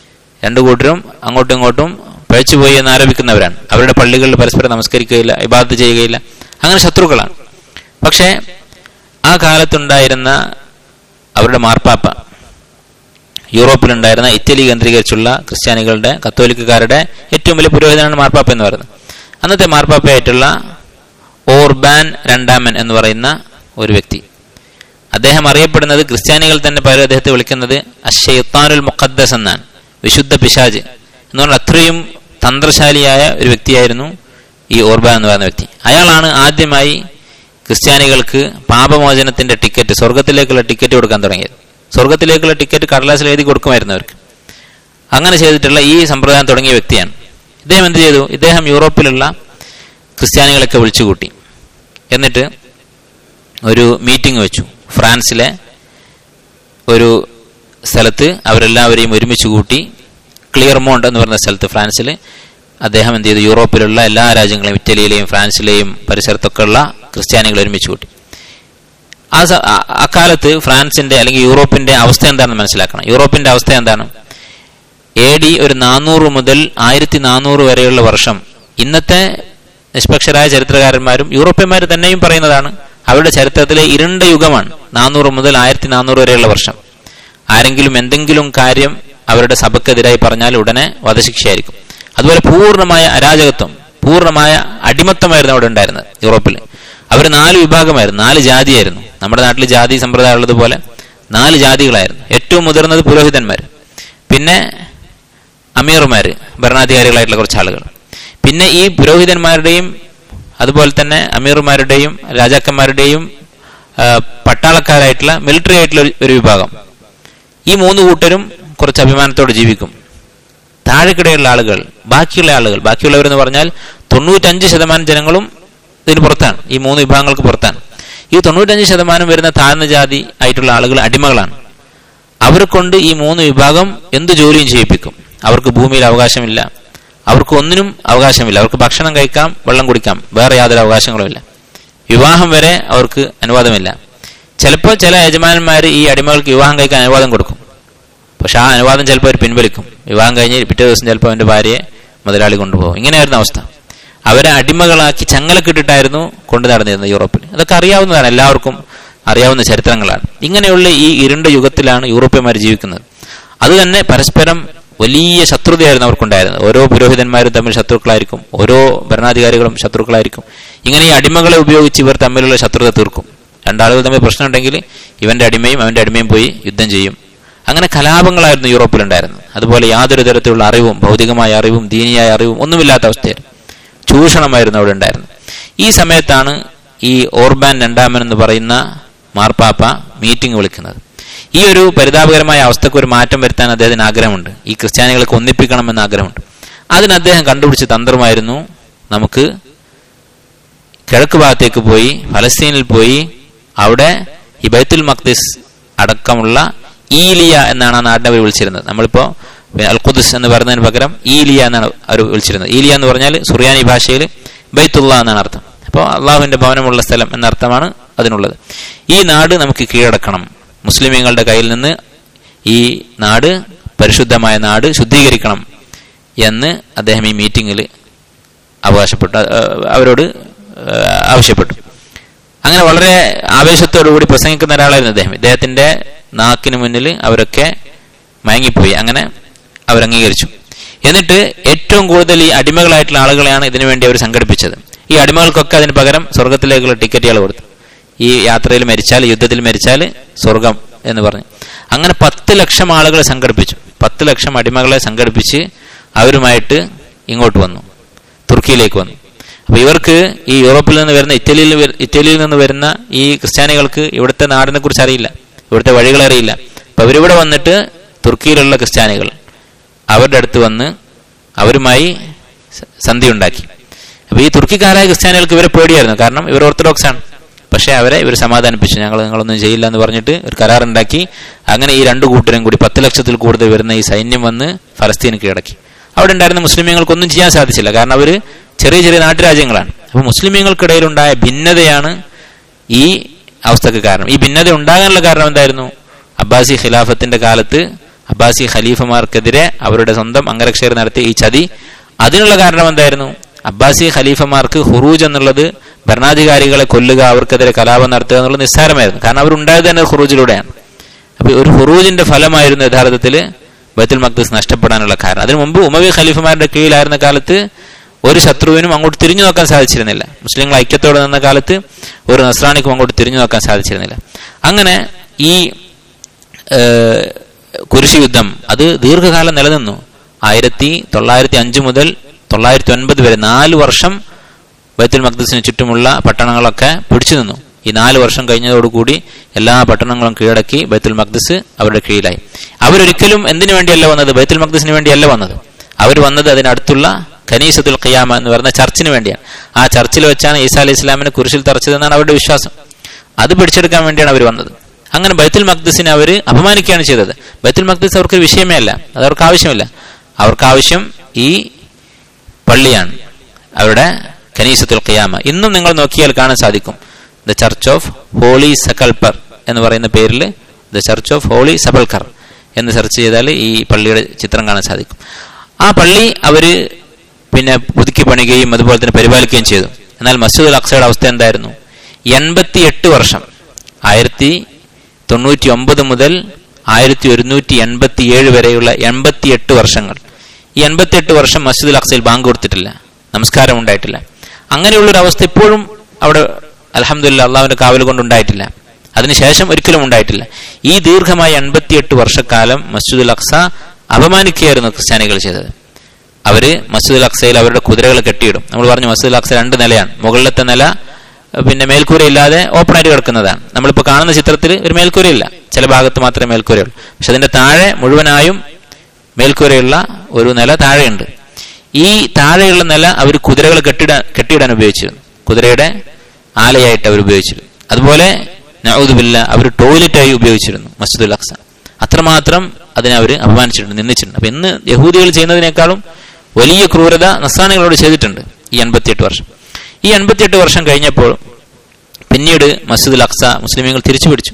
രണ്ടു കൂട്ടരും അങ്ങോട്ടും ഇങ്ങോട്ടും പഴച്ചുപോയി എന്ന് ആരോപിക്കുന്നവരാണ് അവരുടെ പള്ളികളിൽ പരസ്പരം നമസ്കരിക്കുകയില്ല ഇബാദത്ത് ചെയ്യുകയില്ല അങ്ങനെ ശത്രുക്കളാണ് പക്ഷേ ആ കാലത്തുണ്ടായിരുന്ന അവരുടെ മാർപ്പാപ്പ യൂറോപ്പിലുണ്ടായിരുന്ന ഇറ്റലി കേന്ദ്രീകരിച്ചുള്ള ക്രിസ്ത്യാനികളുടെ കത്തോലിക്കക്കാരുടെ ഏറ്റവും വലിയ പുരോഹിതനാണ് മാർപ്പാപ്പ എന്ന് പറയുന്നത് അന്നത്തെ മാർപ്പാപ്പയായിട്ടുള്ള ഓർബാൻ രണ്ടാമൻ എന്ന് പറയുന്ന ഒരു വ്യക്തി അദ്ദേഹം അറിയപ്പെടുന്നത് ക്രിസ്ത്യാനികൾ തന്നെ പലരും അദ്ദേഹത്തെ വിളിക്കുന്നത് അഷെയ്ത്താനുൽ മുഖദ്ദസ് എന്നാണ് വിശുദ്ധ പിശാജ് എന്ന് പറഞ്ഞാൽ അത്രയും തന്ത്രശാലിയായ ഒരു വ്യക്തിയായിരുന്നു ഈ ഓർബാൻ എന്ന് പറയുന്ന വ്യക്തി അയാളാണ് ആദ്യമായി ക്രിസ്ത്യാനികൾക്ക് പാപമോചനത്തിന്റെ ടിക്കറ്റ് സ്വർഗത്തിലേക്കുള്ള ടിക്കറ്റ് കൊടുക്കാൻ തുടങ്ങിയത് സ്വർഗത്തിലേക്കുള്ള ടിക്കറ്റ് കടലാസിൽ എഴുതി കൊടുക്കുമായിരുന്നു അവർക്ക് അങ്ങനെ ചെയ്തിട്ടുള്ള ഈ സമ്പ്രദായം തുടങ്ങിയ വ്യക്തിയാണ് ഇദ്ദേഹം എന്ത് ചെയ്തു ഇദ്ദേഹം യൂറോപ്പിലുള്ള ക്രിസ്ത്യാനികളൊക്കെ വിളിച്ചുകൂട്ടി എന്നിട്ട് ഒരു മീറ്റിംഗ് വെച്ചു ഫ്രാൻസിലെ ഒരു സ്ഥലത്ത് അവരെല്ലാവരെയും ഒരുമിച്ച് കൂട്ടി ക്ലിയർമോണ്ട് എന്ന് പറയുന്ന സ്ഥലത്ത് ഫ്രാൻസിൽ അദ്ദേഹം എന്ത് ചെയ്തു യൂറോപ്പിലുള്ള എല്ലാ രാജ്യങ്ങളെയും ഇറ്റലിയിലെയും ഫ്രാൻസിലെയും പരിസരത്തൊക്കെ ഉള്ള ക്രിസ്ത്യാനികൾ ഒരുമിച്ച് കൂട്ടി ആ സ- ആ- അക്കാലത്ത് ഫ്രാൻസിന്റെ അല്ലെങ്കിൽ യൂറോപ്പിന്റെ അവസ്ഥ എന്താണെന്ന് മനസ്സിലാക്കണം യൂറോപ്പിന്റെ അവസ്ഥ എന്താണ് എ ഡി ഒരു നാനൂറ് മുതൽ ആയിരത്തി നാനൂറ് വരെയുള്ള വർഷം ഇന്നത്തെ നിഷ്പക്ഷരായ ചരിത്രകാരന്മാരും യൂറോപ്യന്മാർ തന്നെയും പറയുന്നതാണ് അവരുടെ ചരിത്രത്തിലെ ഇരുണ്ട യുഗമാണ് നാനൂറ് മുതൽ ആയിരത്തി നാനൂറ് വരെയുള്ള വർഷം ആരെങ്കിലും എന്തെങ്കിലും കാര്യം അവരുടെ സഭക്കെതിരായി പറഞ്ഞാൽ ഉടനെ വധശിക്ഷയായിരിക്കും അതുപോലെ പൂർണ്ണമായ അരാജകത്വം പൂർണ്ണമായ അടിമത്തമായിരുന്നു അവിടെ ഉണ്ടായിരുന്നത് യൂറോപ്പിൽ അവർ നാല് വിഭാഗമായിരുന്നു നാല് ജാതിയായിരുന്നു നമ്മുടെ നാട്ടിൽ ജാതി സമ്പ്രദായം ഉള്ളതുപോലെ നാല് ജാതികളായിരുന്നു ഏറ്റവും മുതിർന്നത് പുരോഹിതന്മാർ പിന്നെ അമീർമാർ ഭരണാധികാരികളായിട്ടുള്ള കുറച്ച് ആളുകൾ പിന്നെ ഈ പുരോഹിതന്മാരുടെയും അതുപോലെ തന്നെ അമീർമാരുടെയും രാജാക്കന്മാരുടെയും ആ, പട്ടാളക്കാരായിട്ടുള്ള മിലിറ്ററി ആയിട്ടുള്ള ഒരു- ഒരു വിഭാഗം ഈ മൂന്ന് കൂട്ടരും കുറച്ച് അഭിമാനത്തോടെ ജീവിക്കും താഴെക്കിടെയുള്ള ആളുകൾ ബാക്കിയുള്ള ആളുകൾ ബാക്കിയുള്ളവരെന്ന് പറഞ്ഞാൽ തൊണ്ണൂറ്റഞ്ച് ശതമാനം ജനങ്ങളും ഇതിന് പുറത്താണ് ഈ മൂന്ന് വിഭാഗങ്ങൾക്ക് പുറത്താണ് ഈ തൊണ്ണൂറ്റഞ്ച് ശതമാനം വരുന്ന താഴ്ന്ന ജാതി ആയിട്ടുള്ള ആളുകൾ അടിമകളാണ് അവരെ കൊണ്ട് ഈ മൂന്ന് വിഭാഗം എന്ത് ജോലിയും ചെയ്യിപ്പിക്കും അവർക്ക് ഭൂമിയിൽ അവകാശമില്ല അവർക്ക് ഒന്നിനും അവകാശമില്ല അവർക്ക് ഭക്ഷണം കഴിക്കാം വെള്ളം കുടിക്കാം വേറെ യാതൊരു അവകാശങ്ങളുമില്ല വിവാഹം വരെ അവർക്ക് അനുവാദമില്ല ചിലപ്പോൾ ചില യജമാനന്മാർ ഈ അടിമകൾക്ക് വിവാഹം കഴിക്കാൻ അനുവാദം കൊടുക്കും പക്ഷെ ആ അനുവാദം ചിലപ്പോൾ അവർ പിൻവലിക്കും വിവാഹം കഴിഞ്ഞ് പിറ്റേ ദിവസം ചിലപ്പോൾ അവന്റെ ഭാര്യയെ മുതലാളി കൊണ്ടുപോകും ഇങ്ങനെയായിരുന്നു അവസ്ഥ അവരെ അടിമകളാക്കി ചങ്ങലക്കിട്ടിട്ടായിരുന്നു കൊണ്ടു നടന്നിരുന്നത് യൂറോപ്പിൽ അതൊക്കെ അറിയാവുന്നതാണ് എല്ലാവർക്കും അറിയാവുന്ന ചരിത്രങ്ങളാണ് ഇങ്ങനെയുള്ള ഈ ഇരുണ്ട യുഗത്തിലാണ് യൂറോപ്യന്മാർ ജീവിക്കുന്നത് അത് തന്നെ പരസ്പരം വലിയ ശത്രുതയായിരുന്നു അവർക്കുണ്ടായിരുന്നത് ഓരോ പുരോഹിതന്മാരും തമ്മിൽ ശത്രുക്കളായിരിക്കും ഓരോ ഭരണാധികാരികളും ശത്രുക്കളായിരിക്കും ഇങ്ങനെ ഈ അടിമകളെ ഉപയോഗിച്ച് ഇവർ തമ്മിലുള്ള ശത്രുത തീർക്കും രണ്ടാളുകൾ തമ്മിൽ പ്രശ്നമുണ്ടെങ്കിൽ ഇവന്റെ അടിമയും അവന്റെ അടിമയും പോയി യുദ്ധം ചെയ്യും അങ്ങനെ കലാപങ്ങളായിരുന്നു യൂറോപ്പിലുണ്ടായിരുന്നത് അതുപോലെ യാതൊരു തരത്തിലുള്ള അറിവും ഭൗതികമായ അറിവും ദീനിയായ അറിവും ഒന്നുമില്ലാത്ത അവസ്ഥയായിരുന്നു ചൂഷണമായിരുന്നു അവിടെ ഉണ്ടായിരുന്നത് ഈ സമയത്താണ് ഈ ഓർബാൻ രണ്ടാമൻ എന്ന് പറയുന്ന മാർപ്പാപ്പ മീറ്റിംഗ് വിളിക്കുന്നത് ഈ ഒരു പരിതാപകരമായ അവസ്ഥക്ക് ഒരു മാറ്റം വരുത്താൻ അദ്ദേഹത്തിന് ആഗ്രഹമുണ്ട് ഈ ക്രിസ്ത്യാനികളെ ഒന്നിപ്പിക്കണമെന്ന് ആഗ്രഹമുണ്ട് അതിന് അദ്ദേഹം കണ്ടുപിടിച്ച തന്ത്രമായിരുന്നു നമുക്ക് കിഴക്ക് ഭാഗത്തേക്ക് പോയി ഫലസ്തീനിൽ പോയി അവിടെ ഈ ബൈത്തുൽ മഖ്ദിസ് അടക്കമുള്ള ഈലിയ എന്നാണ് ആ നാടിനെ അവർ വിളിച്ചിരുന്നത് നമ്മളിപ്പോ അൽ ഖുദ്സ് എന്ന് പറയുന്നതിന് പകരം ഈലിയ എന്നാണ് അവർ വിളിച്ചിരുന്നത് ഈലിയ എന്ന് പറഞ്ഞാൽ സുറിയാനി ഭാഷയിൽ ബൈത്തുള്ള എന്നാണ് അർത്ഥം അപ്പോൾ അള്ളാഹുവിന്റെ ഭവനമുള്ള സ്ഥലം എന്ന അർത്ഥമാണ് അതിനുള്ളത് ഈ നാട് നമുക്ക് കീഴടക്കണം മുസ്ലിമീങ്ങളുടെ കയ്യിൽ നിന്ന് ഈ നാട് പരിശുദ്ധമായ നാട് ശുദ്ധീകരിക്കണം എന്ന് അദ്ദേഹം ഈ മീറ്റിംഗിൽ അവകാശപ്പെട്ടു അഹ് അവരോട് അഹ് ആവശ്യപ്പെട്ടു അങ്ങനെ വളരെ ആവേശത്തോടുകൂടി പ്രസംഗിക്കുന്ന ഒരാളായിരുന്നു അദ്ദേഹം ഇദ്ദേഹത്തിന്റെ നാക്കിന് മുന്നിൽ അവരൊക്കെ മയങ്ങിപ്പോയി അങ്ങനെ അവരംഗീകരിച്ചു എന്നിട്ട് ഏറ്റവും കൂടുതൽ ഈ അടിമകളായിട്ടുള്ള ആളുകളെയാണ് ഇതിനു വേണ്ടി അവർ സംഘടിപ്പിച്ചത് ഈ അടിമകൾക്കൊക്കെ അതിന് പകരം സ്വർഗത്തിലേക്കുള്ള ടിക്കറ്റുകൾ കൊടുത്തു ഈ യാത്രയിൽ മരിച്ചാൽ യുദ്ധത്തിൽ മരിച്ചാൽ സ്വർഗം എന്ന് പറഞ്ഞു അങ്ങനെ പത്ത് ലക്ഷം ആളുകളെ സംഘടിപ്പിച്ചു പത്ത് ലക്ഷം അടിമകളെ സംഘടിപ്പിച്ച് അവരുമായിട്ട് ഇങ്ങോട്ട് വന്നു തുർക്കിയിലേക്ക് വന്നു അപ്പൊ ഇവർക്ക് ഈ യൂറോപ്പിൽ നിന്ന് വരുന്ന ഇറ്റലിയിൽ വര- ഇറ്റലിയിൽ നിന്ന് വരുന്ന ഈ ക്രിസ്ത്യാനികൾക്ക് ഇവിടുത്തെ നാടിനെ കുറിച്ച് അറിയില്ല ഇവിടുത്തെ വഴികൾ അറിയില്ല അപ്പൊ അവരിവിടെ വന്നിട്ട് തുർക്കിയിലുള്ള ക്രിസ്ത്യാനികൾ അവരുടെ അടുത്ത് വന്ന് അവരുമായി സ- സന്ധി ഉണ്ടാക്കി അപ്പൊ ഈ തുർക്കിക്കാരായ ക്രിസ്ത്യാനികൾക്ക് ഇവരെ പേടിയായിരുന്നു കാരണം ഇവർ ഓർത്തഡോക്സ് ആണ് പക്ഷെ അവരെ ഇവർ സമാധാനിപ്പിച്ചു ഞങ്ങൾ നിങ്ങളൊന്നും ചെയ്യില്ല എന്ന് പറഞ്ഞിട്ട് ഒരു കരാറുണ്ടാക്കി അങ്ങനെ ഈ രണ്ടു കൂട്ടരും കൂടി പത്ത് ലക്ഷത്തിൽ കൂടുതൽ വരുന്ന ഈ സൈന്യം വന്ന് ഫലസ്തീന് കീഴടക്കി അവിടെ ഉണ്ടായിരുന്ന മുസ്ലിമീങ്ങൾക്കൊന്നും ചെയ്യാൻ സാധിച്ചില്ല കാരണം അവർ ചെറിയ ചെറിയ നാട്ടുരാജ്യങ്ങളാണ് അപ്പൊ മുസ്ലിമീങ്ങൾക്കിടയിലുണ്ടായ ഭിന്നതയാണ് ഈ അവസ്ഥക്ക് കാരണം ഈ ഭിന്നത ഉണ്ടാകാനുള്ള കാരണം എന്തായിരുന്നു അബ്ബാസി ഖിലാഫത്തിന്റെ കാലത്ത് അബ്ബാസി ഖലീഫമാർക്കെതിരെ അവരുടെ സ്വന്തം അംഗരക്ഷകർ നടത്തിയ ഈ ചതി അതിനുള്ള കാരണം എന്തായിരുന്നു അബ്ബാസി ഖലീഫമാർക്ക് ഹുറൂജ് എന്നുള്ളത് ഭരണാധികാരികളെ കൊല്ലുക അവർക്കെതിരെ കലാപം നടത്തുക എന്നുള്ളത് നിസ്സാരമായിരുന്നു കാരണം അവരുണ്ടായത് തന്നെ ഹുറൂജിലൂടെയാണ് അപ്പൊ ഒരു ഹുറൂജിന്റെ ഫലമായിരുന്നു യഥാർത്ഥത്തിൽ ബൈത്തുൽ മഖ്ദസ് നഷ്ടപ്പെടാനുള്ള കാരണം അതിനു മുമ്പ് ഉമവി ഖലീഫമാരുടെ കീഴിലായിരുന്ന കാലത്ത് ഒരു ശത്രുവിനും അങ്ങോട്ട് തിരിഞ്ഞു നോക്കാൻ സാധിച്ചിരുന്നില്ല മുസ്ലിങ്ങൾ ഐക്യത്തോടെ നിന്ന കാലത്ത് ഒരു നസ്രാണിക്കും അങ്ങോട്ട് തിരിഞ്ഞു നോക്കാൻ സാധിച്ചിരുന്നില്ല അങ്ങനെ ഈ കുരിശ് യുദ്ധം അത് ദീർഘകാലം നിലനിന്നു ആയിരത്തി തൊള്ളായിരത്തി അഞ്ച് മുതൽ തൊള്ളായിരത്തി ഒൻപത് വരെ നാല് വർഷം ബൈത്തുൽ മഖ്ദസിന് ചുറ്റുമുള്ള പട്ടണങ്ങളൊക്കെ പിടിച്ചു നിന്നു ഈ നാല് വർഷം കഴിഞ്ഞതോടുകൂടി എല്ലാ പട്ടണങ്ങളും കീഴടക്കി ബൈത്തുൽ മഖ്ദസ് അവരുടെ കീഴിലായി അവരൊരിക്കലും എന്തിനു വേണ്ടിയല്ല വന്നത് ബൈത്തുൽ മഖ്ദസിന് വേണ്ടിയല്ല വന്നത് അവർ വന്നത് അതിനടുത്തുള്ള ഖനീസത്തുൽ ഖിയാമ എന്ന് പറയുന്ന ചർച്ചിന് വേണ്ടിയാണ് ആ ചർച്ചിൽ വെച്ചാണ് ഈസാ അലി ഇസ്ലാമിനെ കുരിശിൽ തറച്ചതെന്നാണ് അവരുടെ വിശ്വാസം അത് പിടിച്ചെടുക്കാൻ വേണ്ടിയാണ് അവർ വന്നത് അങ്ങനെ ബൈത്തുൽ മഖ്ദസിനെ അവർ അപമാനിക്കുകയാണ് ചെയ്തത് ബൈത്തുൽ മഖ്ദസ് അവർക്ക് വിഷയമേ അല്ല അത് അവർക്ക് ആവശ്യമില്ല അവർക്ക് ആവശ്യം ഈ പള്ളിയാണ് അവരുടെ ഖനീസത്തുൽ ഖിയാമ ഇന്നും നിങ്ങൾ നോക്കിയാൽ കാണാൻ സാധിക്കും the Church of Holy Sepulchre എന്ന് പറയുന്ന പേരിൽ the Church of Holy Sepulchre എന്ന് സെർച്ച് ചെയ്താൽ ഈ പള്ളിയുടെ ചിത്രം കാണാൻ സാധിക്കും ആ പള്ളി അവര് പിന്നെ പുതുക്കി പണിയുകയും അതുപോലെ തന്നെ പരിപാലിക്കുകയും ചെയ്തു എന്നാൽ മസൂദ് അൽ അക്സയുടെ അവസ്ഥ എന്തായിരുന്നു എൺപത്തി എട്ട് വർഷം ആയിരത്തി തൊണ്ണൂറ്റി ഒമ്പത് മുതൽ ആയിരത്തി ഒരുന്നൂറ്റി എൺപത്തി ഏഴ് വരെയുള്ള എൺപത്തി എട്ട് വർഷങ്ങൾ ഈ എൺപത്തി എട്ട് വർഷം മസ്ജിദുൽ അക്സയിൽ ബാങ്ക് കൊടുത്തിട്ടില്ല നമസ്കാരം ഉണ്ടായിട്ടില്ല അങ്ങനെയുള്ളൊരു അവസ്ഥ ഇപ്പോഴും അവിടെ അലഹമുല്ല അള്ളാഹുവിന്റെ കാവൽ കൊണ്ടുണ്ടായിട്ടില്ല അതിനുശേഷം ഒരിക്കലും ഉണ്ടായിട്ടില്ല ഈ ദീർഘമായ എൺപത്തിയെട്ട് വർഷക്കാലം മസ്ജിദുൽ അക്സ അപമാനിക്കുകയായിരുന്നു ക്രിസ്ത്യാനികൾ ചെയ്തത് അവര് മസ്ജിദുൽ അക്സയിൽ അവരുടെ കുതിരകൾ കെട്ടിയിടും നമ്മൾ പറഞ്ഞു മസ്ജിദുൽ അക്സ രണ്ട് നിലയാണ് മുകളിലത്തെ നില പിന്നെ മേൽക്കൂര ഇല്ലാതെ ഓപ്പൺ ആയിട്ട് കിടക്കുന്നതാണ് നമ്മളിപ്പോൾ കാണുന്ന ചിത്രത്തിൽ ഒരു മേൽക്കൂരയില്ല ചില ഭാഗത്ത് മാത്രമേ മേൽക്കൂരയുള്ളൂ പക്ഷെ അതിന്റെ താഴെ മുഴുവനായും മേൽക്കൂരയുള്ള ഒരു നില താഴെയുണ്ട് ഈ താഴെയുള്ള നില അവർ കുതിരകൾ കെട്ടിടാൻ കെട്ടിയിടാൻ ഉപയോഗിച്ചിരുന്നു കുതിരയുടെ ആലയായിട്ട് അവർ ഉപയോഗിച്ചിരുന്നു അതുപോലെ നൌദുബില്ല അവർ ടോയ്ലറ്റായി ഉപയോഗിച്ചിരുന്നു മസ്ജിദുൽ അക്സ അത്രമാത്രം അതിനെ അവർ അപമാനിച്ചിട്ടുണ്ട് നിന്ദിച്ചിട്ടുണ്ട് അപ്പൊ ഇന്ന് യഹൂദികൾ ചെയ്യുന്നതിനേക്കാളും വലിയ ക്രൂരത നസ്രാണികളോട് ചെയ്തിട്ടുണ്ട് ഈ എൺപത്തിയെട്ട് വർഷം ഈ എൺപത്തിയെട്ട് വർഷം കഴിഞ്ഞപ്പോൾ പിന്നീട് മസ്ജിദുൽ അക്സ മുസ്ലിമീങ്ങൾ തിരിച്ചു പിടിച്ചു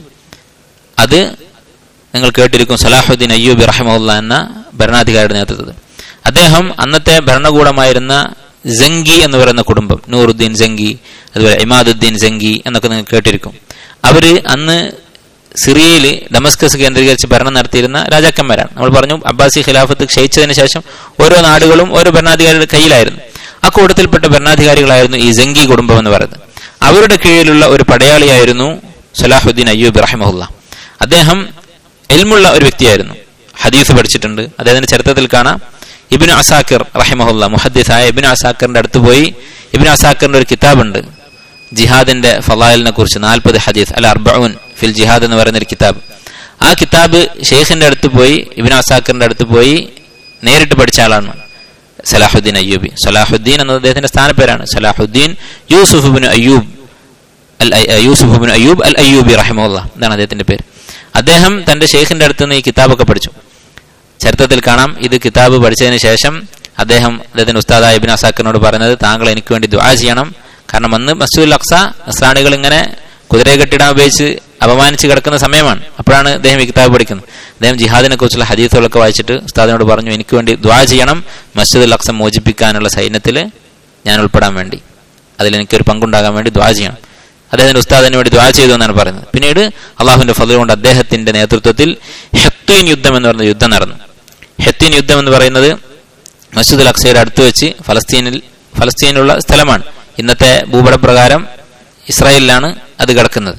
അത് നിങ്ങൾ കേട്ടിരിക്കും സലാഹുദ്ദീൻ അയ്യൂബ് റഹമുല്ല എന്ന ഭരണാധികാരിയുടെ നേതൃത്വത്തിൽ അദ്ദേഹം അന്നത്തെ ഭരണകൂടമായിരുന്ന ജംഗി എന്ന് പറയുന്ന കുടുംബം നൂറുദ്ദീൻ ജംഗി അതുപോലെ ഇമാദുദ്ദീൻ ജംഗി എന്നൊക്കെ നിങ്ങൾ കേട്ടിരിക്കും അവര് അന്ന് സിറിയയിൽ ഡമസ്കസ് കേന്ദ്രീകരിച്ച് ഭരണം നടത്തിയിരുന്ന രാജാക്കന്മാരാണ് നമ്മൾ പറഞ്ഞു അബ്ബാസി ഖിലാഫത്ത് ക്ഷയിച്ചതിന് ശേഷം ഓരോ നാടുകളും ഓരോ ഭരണാധികാരിയുടെ കയ്യിലായിരുന്നു ആ കൂട്ടത്തിൽപ്പെട്ട ഭരണാധികാരികളായിരുന്നു ഈ ജംഗി കുടുംബം എന്ന് പറയുന്നത് അവരുടെ കീഴിലുള്ള ഒരു പടയാളിയായിരുന്നു സലാഹുദ്ദീൻ അയ്യൂബ് റഹിമഹുല്ല അദ്ദേഹം എൽമുള്ള ഒരു വ്യക്തിയായിരുന്നു ഹദീസ് പഠിച്ചിട്ടുണ്ട് അദ്ദേഹത്തിന്റെ ചരിത്രത്തിൽ കാണാം ഇബിന് അസാക്കിർ റഹിമഹുല്ല മുഹദ്ദിസായ ഇബിന് അസാക്കിറിന്റെ അടുത്ത് പോയി ഇബിന് അസാക്കിറിന്റെ ഒരു കിതാബുണ്ട് ജിഹാദിന്റെ ഫലാലിനെ കുറിച്ച് നാൽപ്പത് ഹദീസ് അൽ അർബഉൻ ഫിൽ ജിഹാദ് എന്ന് പറയുന്ന ഒരു കിതാബ് ആ കിതാബ് ഷെയ്ഖിന്റെ അടുത്ത് പോയി ഇബിൻ അസാക്കിറിന്റെ അടുത്ത് പോയി നേരിട്ട് പഠിച്ച ആളാണ് സലാഹുദ്ദീൻ അയ്യൂബി സലാഹുദ്ദീൻ എന്നത് അദ്ദേഹത്തിന്റെ സ്ഥാനപ്പേരാണ് Salahuddin Yusuf bin Ayyub al Yusuf bin Ayyub al Ayyubi റഹിമുല്ല എന്നാണ് അദ്ദേഹത്തിന്റെ പേര് അദ്ദേഹം തന്റെ ഷെയ്ഖിന്റെ അടുത്ത് നിന്ന് ഈ കിതാബൊക്കെ പഠിച്ചു ചരിത്രത്തിൽ കാണാം ഇത് കിതാബ് പഠിച്ചതിന് ശേഷം അദ്ദേഹം അദ്ദേഹത്തിന്റെ ഉസ്താദായ ഇബിൻ അസാക്കിനോട് പറഞ്ഞത് താങ്കൾ എനിക്ക് വേണ്ടി ദുആ ചെയ്യണം കാരണം അന്ന് മസ്ജിദുൽ അക്സ നസ്രാണികൾ ഇങ്ങനെ കുതിരയെ കെട്ടിടാൻ ഉപയോഗിച്ച് അപമാനിച്ച് കിടക്കുന്ന സമയമാണ് അപ്പോഴാണ് അദ്ദേഹം ഈ കിതാബ് പഠിക്കുന്നത് അദ്ദേഹം ജിഹാദിനെ കുറിച്ചുള്ള ഹദീസുകളൊക്കെ വായിച്ചിട്ട് ഉസ്താദിനോട് പറഞ്ഞു എനിക്ക് വേണ്ടി ദ്വാ ചെയ്യണം മസ്ജിദുൽ അക്സ മോചിപ്പിക്കാനുള്ള സൈന്യത്തിൽ ഞാൻ ഉൾപ്പെടാൻ വേണ്ടി അതിൽ എനിക്കൊരു പങ്കുണ്ടാകാൻ വേണ്ടി ദ്വാ ചെയ്യണം അദ്ദേഹത്തിന്റെ ഉസ്താദിന് വേണ്ടി ദ്വാ ചെയ്തു എന്നാണ് പറയുന്നത് പിന്നീട് അള്ളാഹുവിന്റെ ഫضل കൊണ്ട് അദ്ദേഹത്തിന്റെ നേതൃത്വത്തിൽ ഹെത്തീൻ യുദ്ധം എന്ന് പറയുന്ന യുദ്ധം നടന്നു ഹെത്തീൻ യുദ്ധം എന്ന് പറയുന്നത് മസ്ജിദുൽ അക്സയുടെ അടുത്ത് വെച്ച് ഫലസ്തീനിൽ ഫലസ്തീനിലുള്ള സ്ഥലമാണ് ഇന്നത്തെ ഭൂപടപ്രകാരം ഇസ്രായേലിലാണ് അത് കിടക്കുന്നത്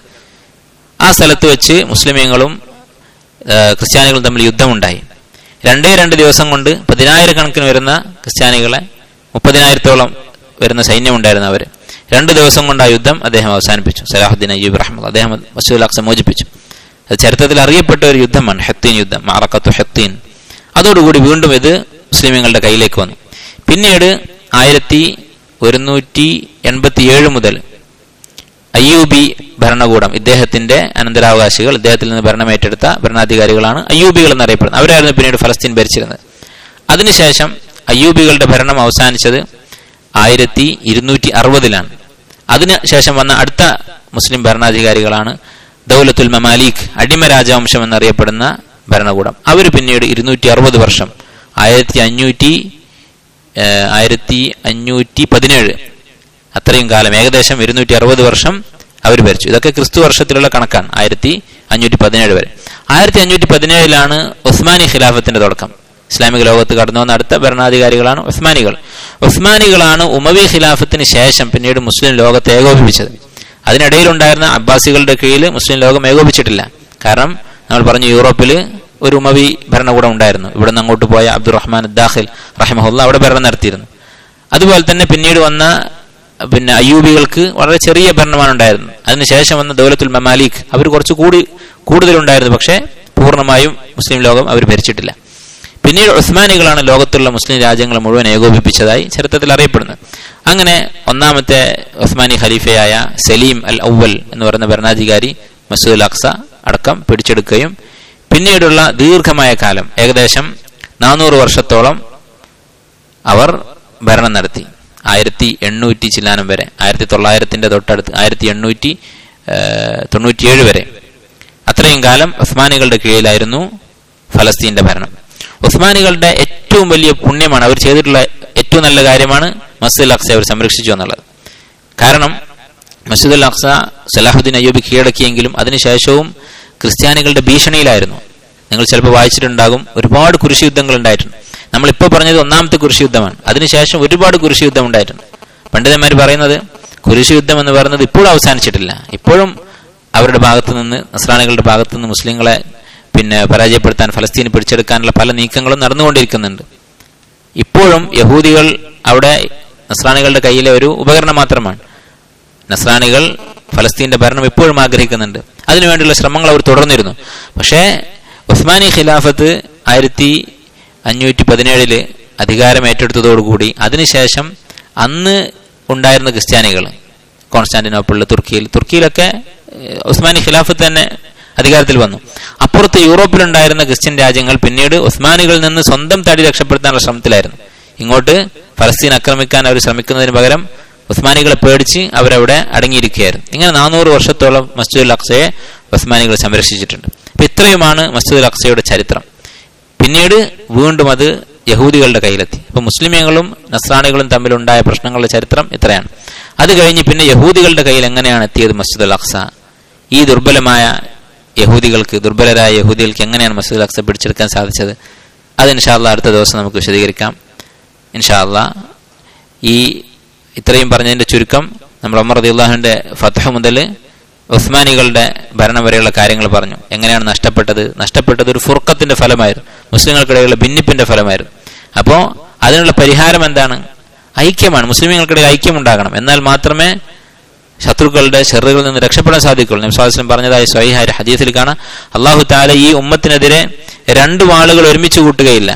ആ സ്ഥലത്ത് വെച്ച് മുസ്ലിമീങ്ങളും ക്രിസ്ത്യാനികളും തമ്മിൽ യുദ്ധമുണ്ടായി രണ്ടേ രണ്ട് ദിവസം കൊണ്ട് പതിനായിരക്കണക്കിന് വരുന്ന ക്രിസ്ത്യാനികളെ മുപ്പതിനായിരത്തോളം വരുന്ന സൈന്യം ഉണ്ടായിരുന്നു അവർ രണ്ട് ദിവസം കൊണ്ട് ആ യുദ്ധം അദ്ദേഹം അവസാനിപ്പിച്ചു സലാഹുദ്ദീൻ അയ്യൂബ് റഹ്മദ് അദ്ദേഹം മസൂൽ അക്സ മോചിപ്പിച്ചു അത് ചരിത്രത്തിൽ അറിയപ്പെട്ട ഒരു യുദ്ധമാണ് ഹെത്തീൻ യുദ്ധം മാറക്കത്തു ഹെത്തീൻ അതോടുകൂടി വീണ്ടും ഇത് മുസ്ലിമീങ്ങളുടെ കയ്യിലേക്ക് വന്നു പിന്നീട് ആയിരത്തി ഒരുന്നൂറ്റി എൺപത്തി ഏഴ് മുതൽ അയ്യൂബി ഭരണകൂടം ഇദ്ദേഹത്തിന്റെ അനന്തരാവകാശികൾ ഇദ്ദേഹത്തിൽ നിന്ന് ഭരണമേറ്റെടുത്ത ഭരണാധികാരികളാണ് അയ്യൂബികൾ എന്നറിയപ്പെടുന്നത് അവരായിരുന്നു പിന്നീട് ഫലസ്തീൻ ഭരിച്ചിരുന്നത് അതിനുശേഷം അയ്യൂബികളുടെ ഭരണം അവസാനിച്ചത് ആയിരത്തി ഇരുന്നൂറ്റി അറുപതിലാണ് അതിനുശേഷം വന്ന അടുത്ത മുസ്ലിം ഭരണാധികാരികളാണ് ദൗലത്തുൽ മമാലിക് അടിമ രാജവംശം എന്നറിയപ്പെടുന്ന ഭരണകൂടം അവർ പിന്നീട് ഇരുന്നൂറ്റി അറുപത് വർഷം ആയിരത്തി അഞ്ഞൂറ്റി ഏഹ്, ആയിരത്തി അഞ്ഞൂറ്റി പതിനേഴ് അത്രയും കാലം ഏകദേശം ഇരുന്നൂറ്റി അറുപത് വർഷം അവർ ഭരിച്ചു ഇതൊക്കെ ക്രിസ്തു വർഷത്തിലുള്ള കണക്കാണ് ആയിരത്തി അഞ്ഞൂറ്റി പതിനേഴ് വരെ ആയിരത്തി അഞ്ഞൂറ്റി പതിനേഴിലാണ് ഉസ്മാനി ഖിലാഫത്തിന്റെ തുടക്കം ഇസ്ലാമിക ലോകത്ത് കടന്നു വന്ന അടുത്ത ഭരണാധികാരികളാണ് ഉസ്മാനികൾ ഉസ്മാനികളാണ് ഉമവി ഖിലാഫത്തിന് ശേഷം പിന്നീട് മുസ്ലിം ലോകത്തെ ഏകോപിപ്പിച്ചത് അതിനിടയിലുണ്ടായിരുന്ന അബ്ബാസികളുടെ കീഴിൽ മുസ്ലിം ലോകം ഏകോപിച്ചിട്ടില്ല കാരണം നമ്മൾ പറഞ്ഞു യൂറോപ്പിൽ ഒരു ഉമവി ഭരണകൂടം ഉണ്ടായിരുന്നു ഇവിടെ നിന്ന് അങ്ങോട്ട് പോയ അബ്ദുറഹ്മാൻ ദാഖിൽ റഹിമഹുല്ല അവിടെ ഭരണം നടത്തിയിരുന്നു അതുപോലെ തന്നെ പിന്നീട് വന്ന പിന്നെ അയ്യൂബികൾക്ക് വളരെ ചെറിയ ഭരണമാണ് ഉണ്ടായിരുന്നത് അതിനുശേഷം വന്ന ദൗലത്തുൽ മമാലിക് അവർ കുറച്ച് കൂടി കൂടുതലുണ്ടായിരുന്നു പക്ഷേ പൂർണ്ണമായും മുസ്ലിം ലോകം അവർ ഭരിച്ചിട്ടില്ല പിന്നീട് ഉസ്മാനികളാണ് ലോകത്തുള്ള മുസ്ലിം രാജ്യങ്ങൾ മുഴുവൻ ഏകോപിപ്പിച്ചതായി ചരിത്രത്തിൽ അറിയപ്പെടുന്നത് അങ്ങനെ ഒന്നാമത്തെ ഉസ്മാനി ഖലീഫയായ സലീം അൽ ഔവൽ എന്ന് പറയുന്ന ഭരണാധികാരി മസൂദ് അക്സ അടക്കം പിടിച്ചെടുക്കുകയും പിന്നീടുള്ള ദീർഘമായ കാലം ഏകദേശം നാനൂറ് വർഷത്തോളം അവർ ഭരണം നടത്തി ആയിരത്തി എണ്ണൂറ്റി ചില്ലാനം വരെ ആയിരത്തി തൊള്ളായിരത്തിന്റെ തൊട്ടടുത്ത് ആയിരത്തി എണ്ണൂറ്റി തൊണ്ണൂറ്റിയേഴ് വരെ അത്രയും കാലം ഉസ്മാനികളുടെ കീഴിലായിരുന്നു ഫലസ്തീന്റെ ഭരണം ഉസ്മാനികളുടെ ഏറ്റവും വലിയ പുണ്യമാണ് അവർ ചെയ്തിട്ടുള്ള ഏറ്റവും നല്ല കാര്യമാണ് മസ്ജിദ് അക്സ അവർ സംരക്ഷിച്ചു എന്നുള്ളത് കാരണം മസ്ജിദ് അൽ അക്സ സലാഹുദ്ദീൻ അയ്യൂബി കീഴടക്കിയെങ്കിലും അതിനുശേഷവും ക്രിസ്ത്യാനികളുടെ ഭീഷണിയിലായിരുന്നു നിങ്ങൾ ചിലപ്പോൾ വായിച്ചിട്ടുണ്ടാകും ഒരുപാട് കുരിശ് യുദ്ധങ്ങൾ ഉണ്ടായിട്ടുണ്ട് നമ്മളിപ്പോൾ പറഞ്ഞത് ഒന്നാമത്തെ കുരിശ് യുദ്ധമാണ് അതിനുശേഷം ഒരുപാട് കുരിശ് യുദ്ധം ഉണ്ടായിട്ടുണ്ട് പണ്ഡിതന്മാർ പറയുന്നത് കുരിശ് യുദ്ധം എന്ന് പറയുന്നത് ഇപ്പോഴും അവസാനിച്ചിട്ടില്ല ഇപ്പോഴും അവരുടെ ഭാഗത്ത് നിന്ന് നസ്രാണികളുടെ ഭാഗത്ത് നിന്ന് മുസ്ലിങ്ങളെ പിന്നെ പരാജയപ്പെടുത്താൻ ഫലസ്തീന് പിടിച്ചെടുക്കാനുള്ള പല നീക്കങ്ങളും നടന്നുകൊണ്ടിരിക്കുന്നുണ്ട് ഇപ്പോഴും യഹൂദികൾ അവിടെ നസ്രാണികളുടെ കയ്യിലെ ഒരു ഉപകരണം മാത്രമാണ് നസ്രാണികൾ ഫലസ്തീന്റെ ഭരണം ഇപ്പോഴും ആഗ്രഹിക്കുന്നുണ്ട് അതിനുവേണ്ടിയുള്ള ശ്രമങ്ങൾ അവർ തുടർന്നിരുന്നു പക്ഷേ ഉസ്മാനി ഖിലാഫത്ത് ആയിരത്തി അഞ്ഞൂറ്റി പതിനേഴില് അധികാരം ഏറ്റെടുത്തതോടുകൂടി അതിനുശേഷം അന്ന് ഉണ്ടായിരുന്ന ക്രിസ്ത്യാനികൾ കോൺസ്റ്റാന്റിനോപ്പിളിൽ തുർക്കിയിൽ തുർക്കിയിലൊക്കെ ഏഹ്, ഉസ്മാനി ഖിലാഫത്ത് തന്നെ അധികാരത്തിൽ വന്നു അപ്പുറത്ത് യൂറോപ്പിലുണ്ടായിരുന്ന ക്രിസ്ത്യൻ രാജ്യങ്ങൾ പിന്നീട് ഉസ്മാനികളിൽ നിന്ന് സ്വന്തം തടി രക്ഷപ്പെടുത്താനുള്ള ശ്രമത്തിലായിരുന്നു ഇങ്ങോട്ട് ഫലസ്തീൻ ആക്രമിക്കാൻ അവർ ശ്രമിക്കുന്നതിന് പകരം ഉസ്മാനികളെ പേടിച്ച് അവരവിടെ അടങ്ങിയിരിക്കുകയായിരുന്നു ഇങ്ങനെ നാനൂറ് വർഷത്തോളം മസ്ജിദുൽ അക്സയെ ഉസ്മാനികൾ സംരക്ഷിച്ചിട്ടുണ്ട് അപ്പൊ ഇത്രയുമാണ് മസ്ജിദുൽ അക്സയുടെ ചരിത്രം പിന്നീട് വീണ്ടും അത് യഹൂദികളുടെ കയ്യിലെത്തി അപ്പൊ മുസ്ലിമീങ്ങളും നസ്രാണികളും തമ്മിലുണ്ടായ പ്രശ്നങ്ങളുടെ ചരിത്രം ഇത്രയാണ് അത് കഴിഞ്ഞ് പിന്നെ യഹൂദികളുടെ കയ്യിൽ എങ്ങനെയാണ് എത്തിയത് മസ്ജിദ് അൽ അക്സ ഈ ദുർബലമായ യഹൂദികൾക്ക് ദുർബലരായ യഹൂദികൾക്ക് എങ്ങനെയാണ് മസ്ജിദ് അൽ അക്സ പിടിച്ചെടുക്കാൻ സാധിച്ചത് അത് ഇൻഷാല്ല അടുത്ത ദിവസം നമുക്ക് വിശദീകരിക്കാം ഇൻഷാല്ല ഈ ഇത്രയും പറഞ്ഞതിന്റെ ചുരുക്കം നമ്മൾ അമർ റദിയുള്ളാഹിന്റെ ഫതഹ മുതൽ ഉസ്മാനികളുടെ ഭരണം വരെയുള്ള കാര്യങ്ങൾ പറഞ്ഞു എങ്ങനെയാണ് നഷ്ടപ്പെട്ടത് നഷ്ടപ്പെട്ടത് ഒരു ഫുർക്കത്തിന്റെ ഫലമായിരുന്നു മുസ്ലിങ്ങൾക്കിടയിലുള്ള ഭിന്നിപ്പിന്റെ ഫലമായിരുന്നു അപ്പോൾ അതിനുള്ള പരിഹാരം എന്താണ് ഐക്യമാണ് മുസ്ലിമുകൾക്കിടയിൽ ഐക്യം ഉണ്ടാകണം എന്നാൽ മാത്രമേ ശത്രുക്കളുടെ ഷെറുകളിൽ നിന്ന് രക്ഷപ്പെടാൻ സാധിക്കുള്ളൂ നബ്സാസ്ലം പറഞ്ഞതായി സ്വൈഹായ ഹദീസിൽ കാണാം അള്ളാഹു താല ഈ ഉമ്മത്തിനെതിരെ രണ്ട് വാളുകൾ ഒരുമിച്ച് കൂട്ടുകയില്ല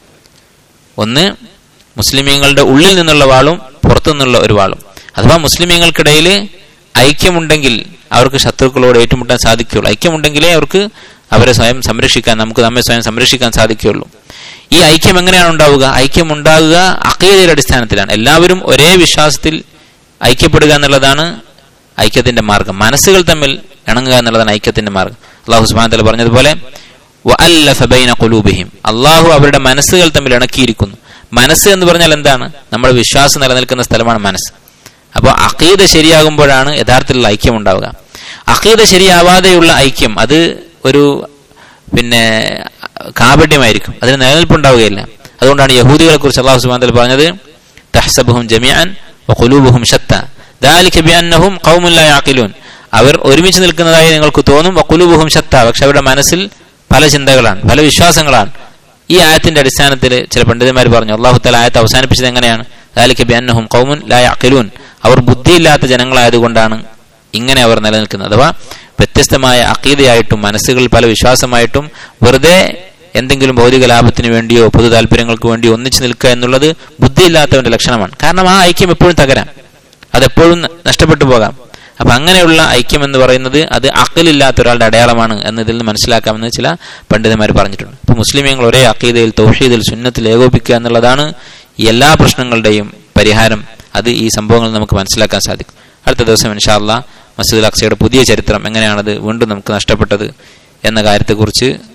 ഒന്ന് മുസ്ലിമീങ്ങളുടെ ഉള്ളിൽ നിന്നുള്ള വാളും പുറത്തു നിന്നുള്ള ഒരു വാളും അഥവാ മുസ്ലിമീങ്ങൾക്കിടയിൽ ഐക്യമുണ്ടെങ്കിൽ അവർക്ക് ശത്രുക്കളോട് ഏറ്റുമുട്ടാൻ സാധിക്കുകയുള്ളൂ ഐക്യമുണ്ടെങ്കിലേ അവർക്ക് അവരെ സ്വയം സംരക്ഷിക്കാൻ നമുക്ക് നമ്മെ സ്വയം സംരക്ഷിക്കാൻ സാധിക്കുകയുള്ളൂ ഈ ഐക്യം എങ്ങനെയാണ് ഉണ്ടാവുക ഐക്യം ഉണ്ടാകുക അക്കീതയുടെ അടിസ്ഥാനത്തിലാണ് എല്ലാവരും ഒരേ വിശ്വാസത്തിൽ ഐക്യപ്പെടുക എന്നുള്ളതാണ് ഐക്യത്തിന്റെ മാർഗം മനസ്സുകൾ തമ്മിൽ ഇണങ്ങുക എന്നുള്ളതാണ് ഐക്യത്തിന്റെ മാർഗം അള്ളാഹു സുബാൻ തല പറഞ്ഞതുപോലെ വഅല്ലഫ ബൈന ഖുലൂബിഹിം അള്ളാഹു അവരുടെ മനസ്സുകൾ തമ്മിൽ ഇണക്കിയിരിക്കുന്നു മനസ്സ് എന്ന് പറഞ്ഞാൽ എന്താണ് നമ്മുടെ വിശ്വാസം നിലനിൽക്കുന്ന സ്ഥലമാണ് മനസ്സ് അപ്പോൾ അഖീദ ശരിയാകുമ്പോഴാണ് യഥാർത്ഥത്തിലുള്ള ഐക്യം ഉണ്ടാവുക അഖീദ ശരിയാവാതെയുള്ള ഐക്യം അത് ഒരു പിന്നെ കാപട്യമായിരിക്കും അതിന് നിലനിൽപ്പുണ്ടാവുകയില്ല അതുകൊണ്ടാണ് യഹൂദികളെ കുറിച്ച് അള്ളാഹു സുബാൻ തല പറഞ്ഞത് തഹ്സബുഹും ജമിയാൻ വഖുലൂബുഹും ഷത്ത ദാലിക ബിഅന്നഹും ഖൗമുൻ ലാ യഅഖിലൂൻ അവർ ഒരുമിച്ച് നിൽക്കുന്നതായി നിങ്ങൾക്ക് തോന്നും വഖുലൂബുഹും ഷത്ത പക്ഷെ അവരുടെ മനസ്സിൽ പല ചിന്തകളാണ് പല വിശ്വാസങ്ങളാണ് ഈ ആയത്തിന്റെ അടിസ്ഥാനത്തിൽ ചില പണ്ഡിതന്മാർ പറഞ്ഞു അള്ളാഹു തല ആയത്ത് അവസാനിപ്പിച്ചത് എങ്ങനെയാണ് ദാലിക ബിഅന്നഹും ഖൗമുൻ ലാ യഅഖിലൂൻ അവർ ബുദ്ധിയില്ലാത്ത ജനങ്ങളായതുകൊണ്ടാണ് ഇങ്ങനെ അവർ നിലനിൽക്കുന്നത് അഥവാ വ്യത്യസ്തമായ അക്കീതയായിട്ടും മനസ്സുകളിൽ പല വിശ്വാസമായിട്ടും വെറുതെ എന്തെങ്കിലും ഭൗതിക ലാഭത്തിന് വേണ്ടിയോ പൊതു താല്പര്യങ്ങൾക്ക് വേണ്ടിയോ ഒന്നിച്ചു നിൽക്കുക എന്നുള്ളത് ബുദ്ധിയില്ലാത്തവന്റെ ലക്ഷണമാണ് കാരണം ആ ഐക്യം എപ്പോഴും തകരാം അതെപ്പോഴും നഷ്ടപ്പെട്ടു പോകാം അപ്പൊ അങ്ങനെയുള്ള ഐക്യം എന്ന് പറയുന്നത് അത് അക്കലില്ലാത്ത ഒരാളുടെ അടയാളമാണ് എന്ന് ഇതിൽ നിന്ന് മനസ്സിലാക്കാമെന്ന് ചില പണ്ഡിതന്മാർ പറഞ്ഞിട്ടുണ്ട് ഇപ്പൊ മുസ്ലിമീങ്ങൾ ഒരേ അക്കീതയിൽ തൗഹീദിൽ സുന്നത്തിൽ ഏകോപിക്കുക എന്നുള്ളതാണ് ഈ എല്ലാ പ്രശ്നങ്ങളുടെയും പരിഹാരം അത് ഈ സംഭവങ്ങൾ നമുക്ക് മനസ്സിലാക്കാൻ സാധിക്കും അടുത്ത ദിവസം ഇൻഷാല്ല മസീദ് അക്സയുടെ പുതിയ ചരിത്രം എങ്ങനെയാണത് വീണ്ടും നമുക്ക് നഷ്ടപ്പെട്ടത് എന്ന കാര്യത്തെക്കുറിച്ച്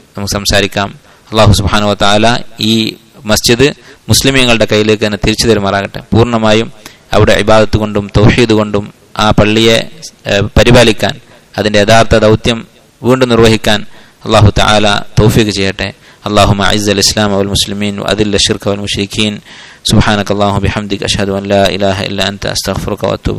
നമുക്ക് സംസാരിക്കാം അള്ളാഹു സുബാനു താല ഈ മസ്ജിദ് മുസ്ലിമീങ്ങളുടെ കയ്യിലേക്ക് തന്നെ തിരിച്ചു തരുമാറാകട്ടെ പൂർണ്ണമായും അവിടെ ഇബാദത്ത് കൊണ്ടും തൗഹീദ് കൊണ്ടും ആ പള്ളിയെ ഏഹ്, പരിപാലിക്കാൻ അതിന്റെ യഥാർത്ഥ ദൗത്യം വീണ്ടും നിർവഹിക്കാൻ അള്ളാഹു താല തൗഫീഖ് ചെയ്യട്ടെ اللهم أعز الإسلام والمسلمين وأذل الشرك والمشركين سبحانك اللهم بحمدك أشهد أن لا إله إلا أنت أستغفرك وأتوب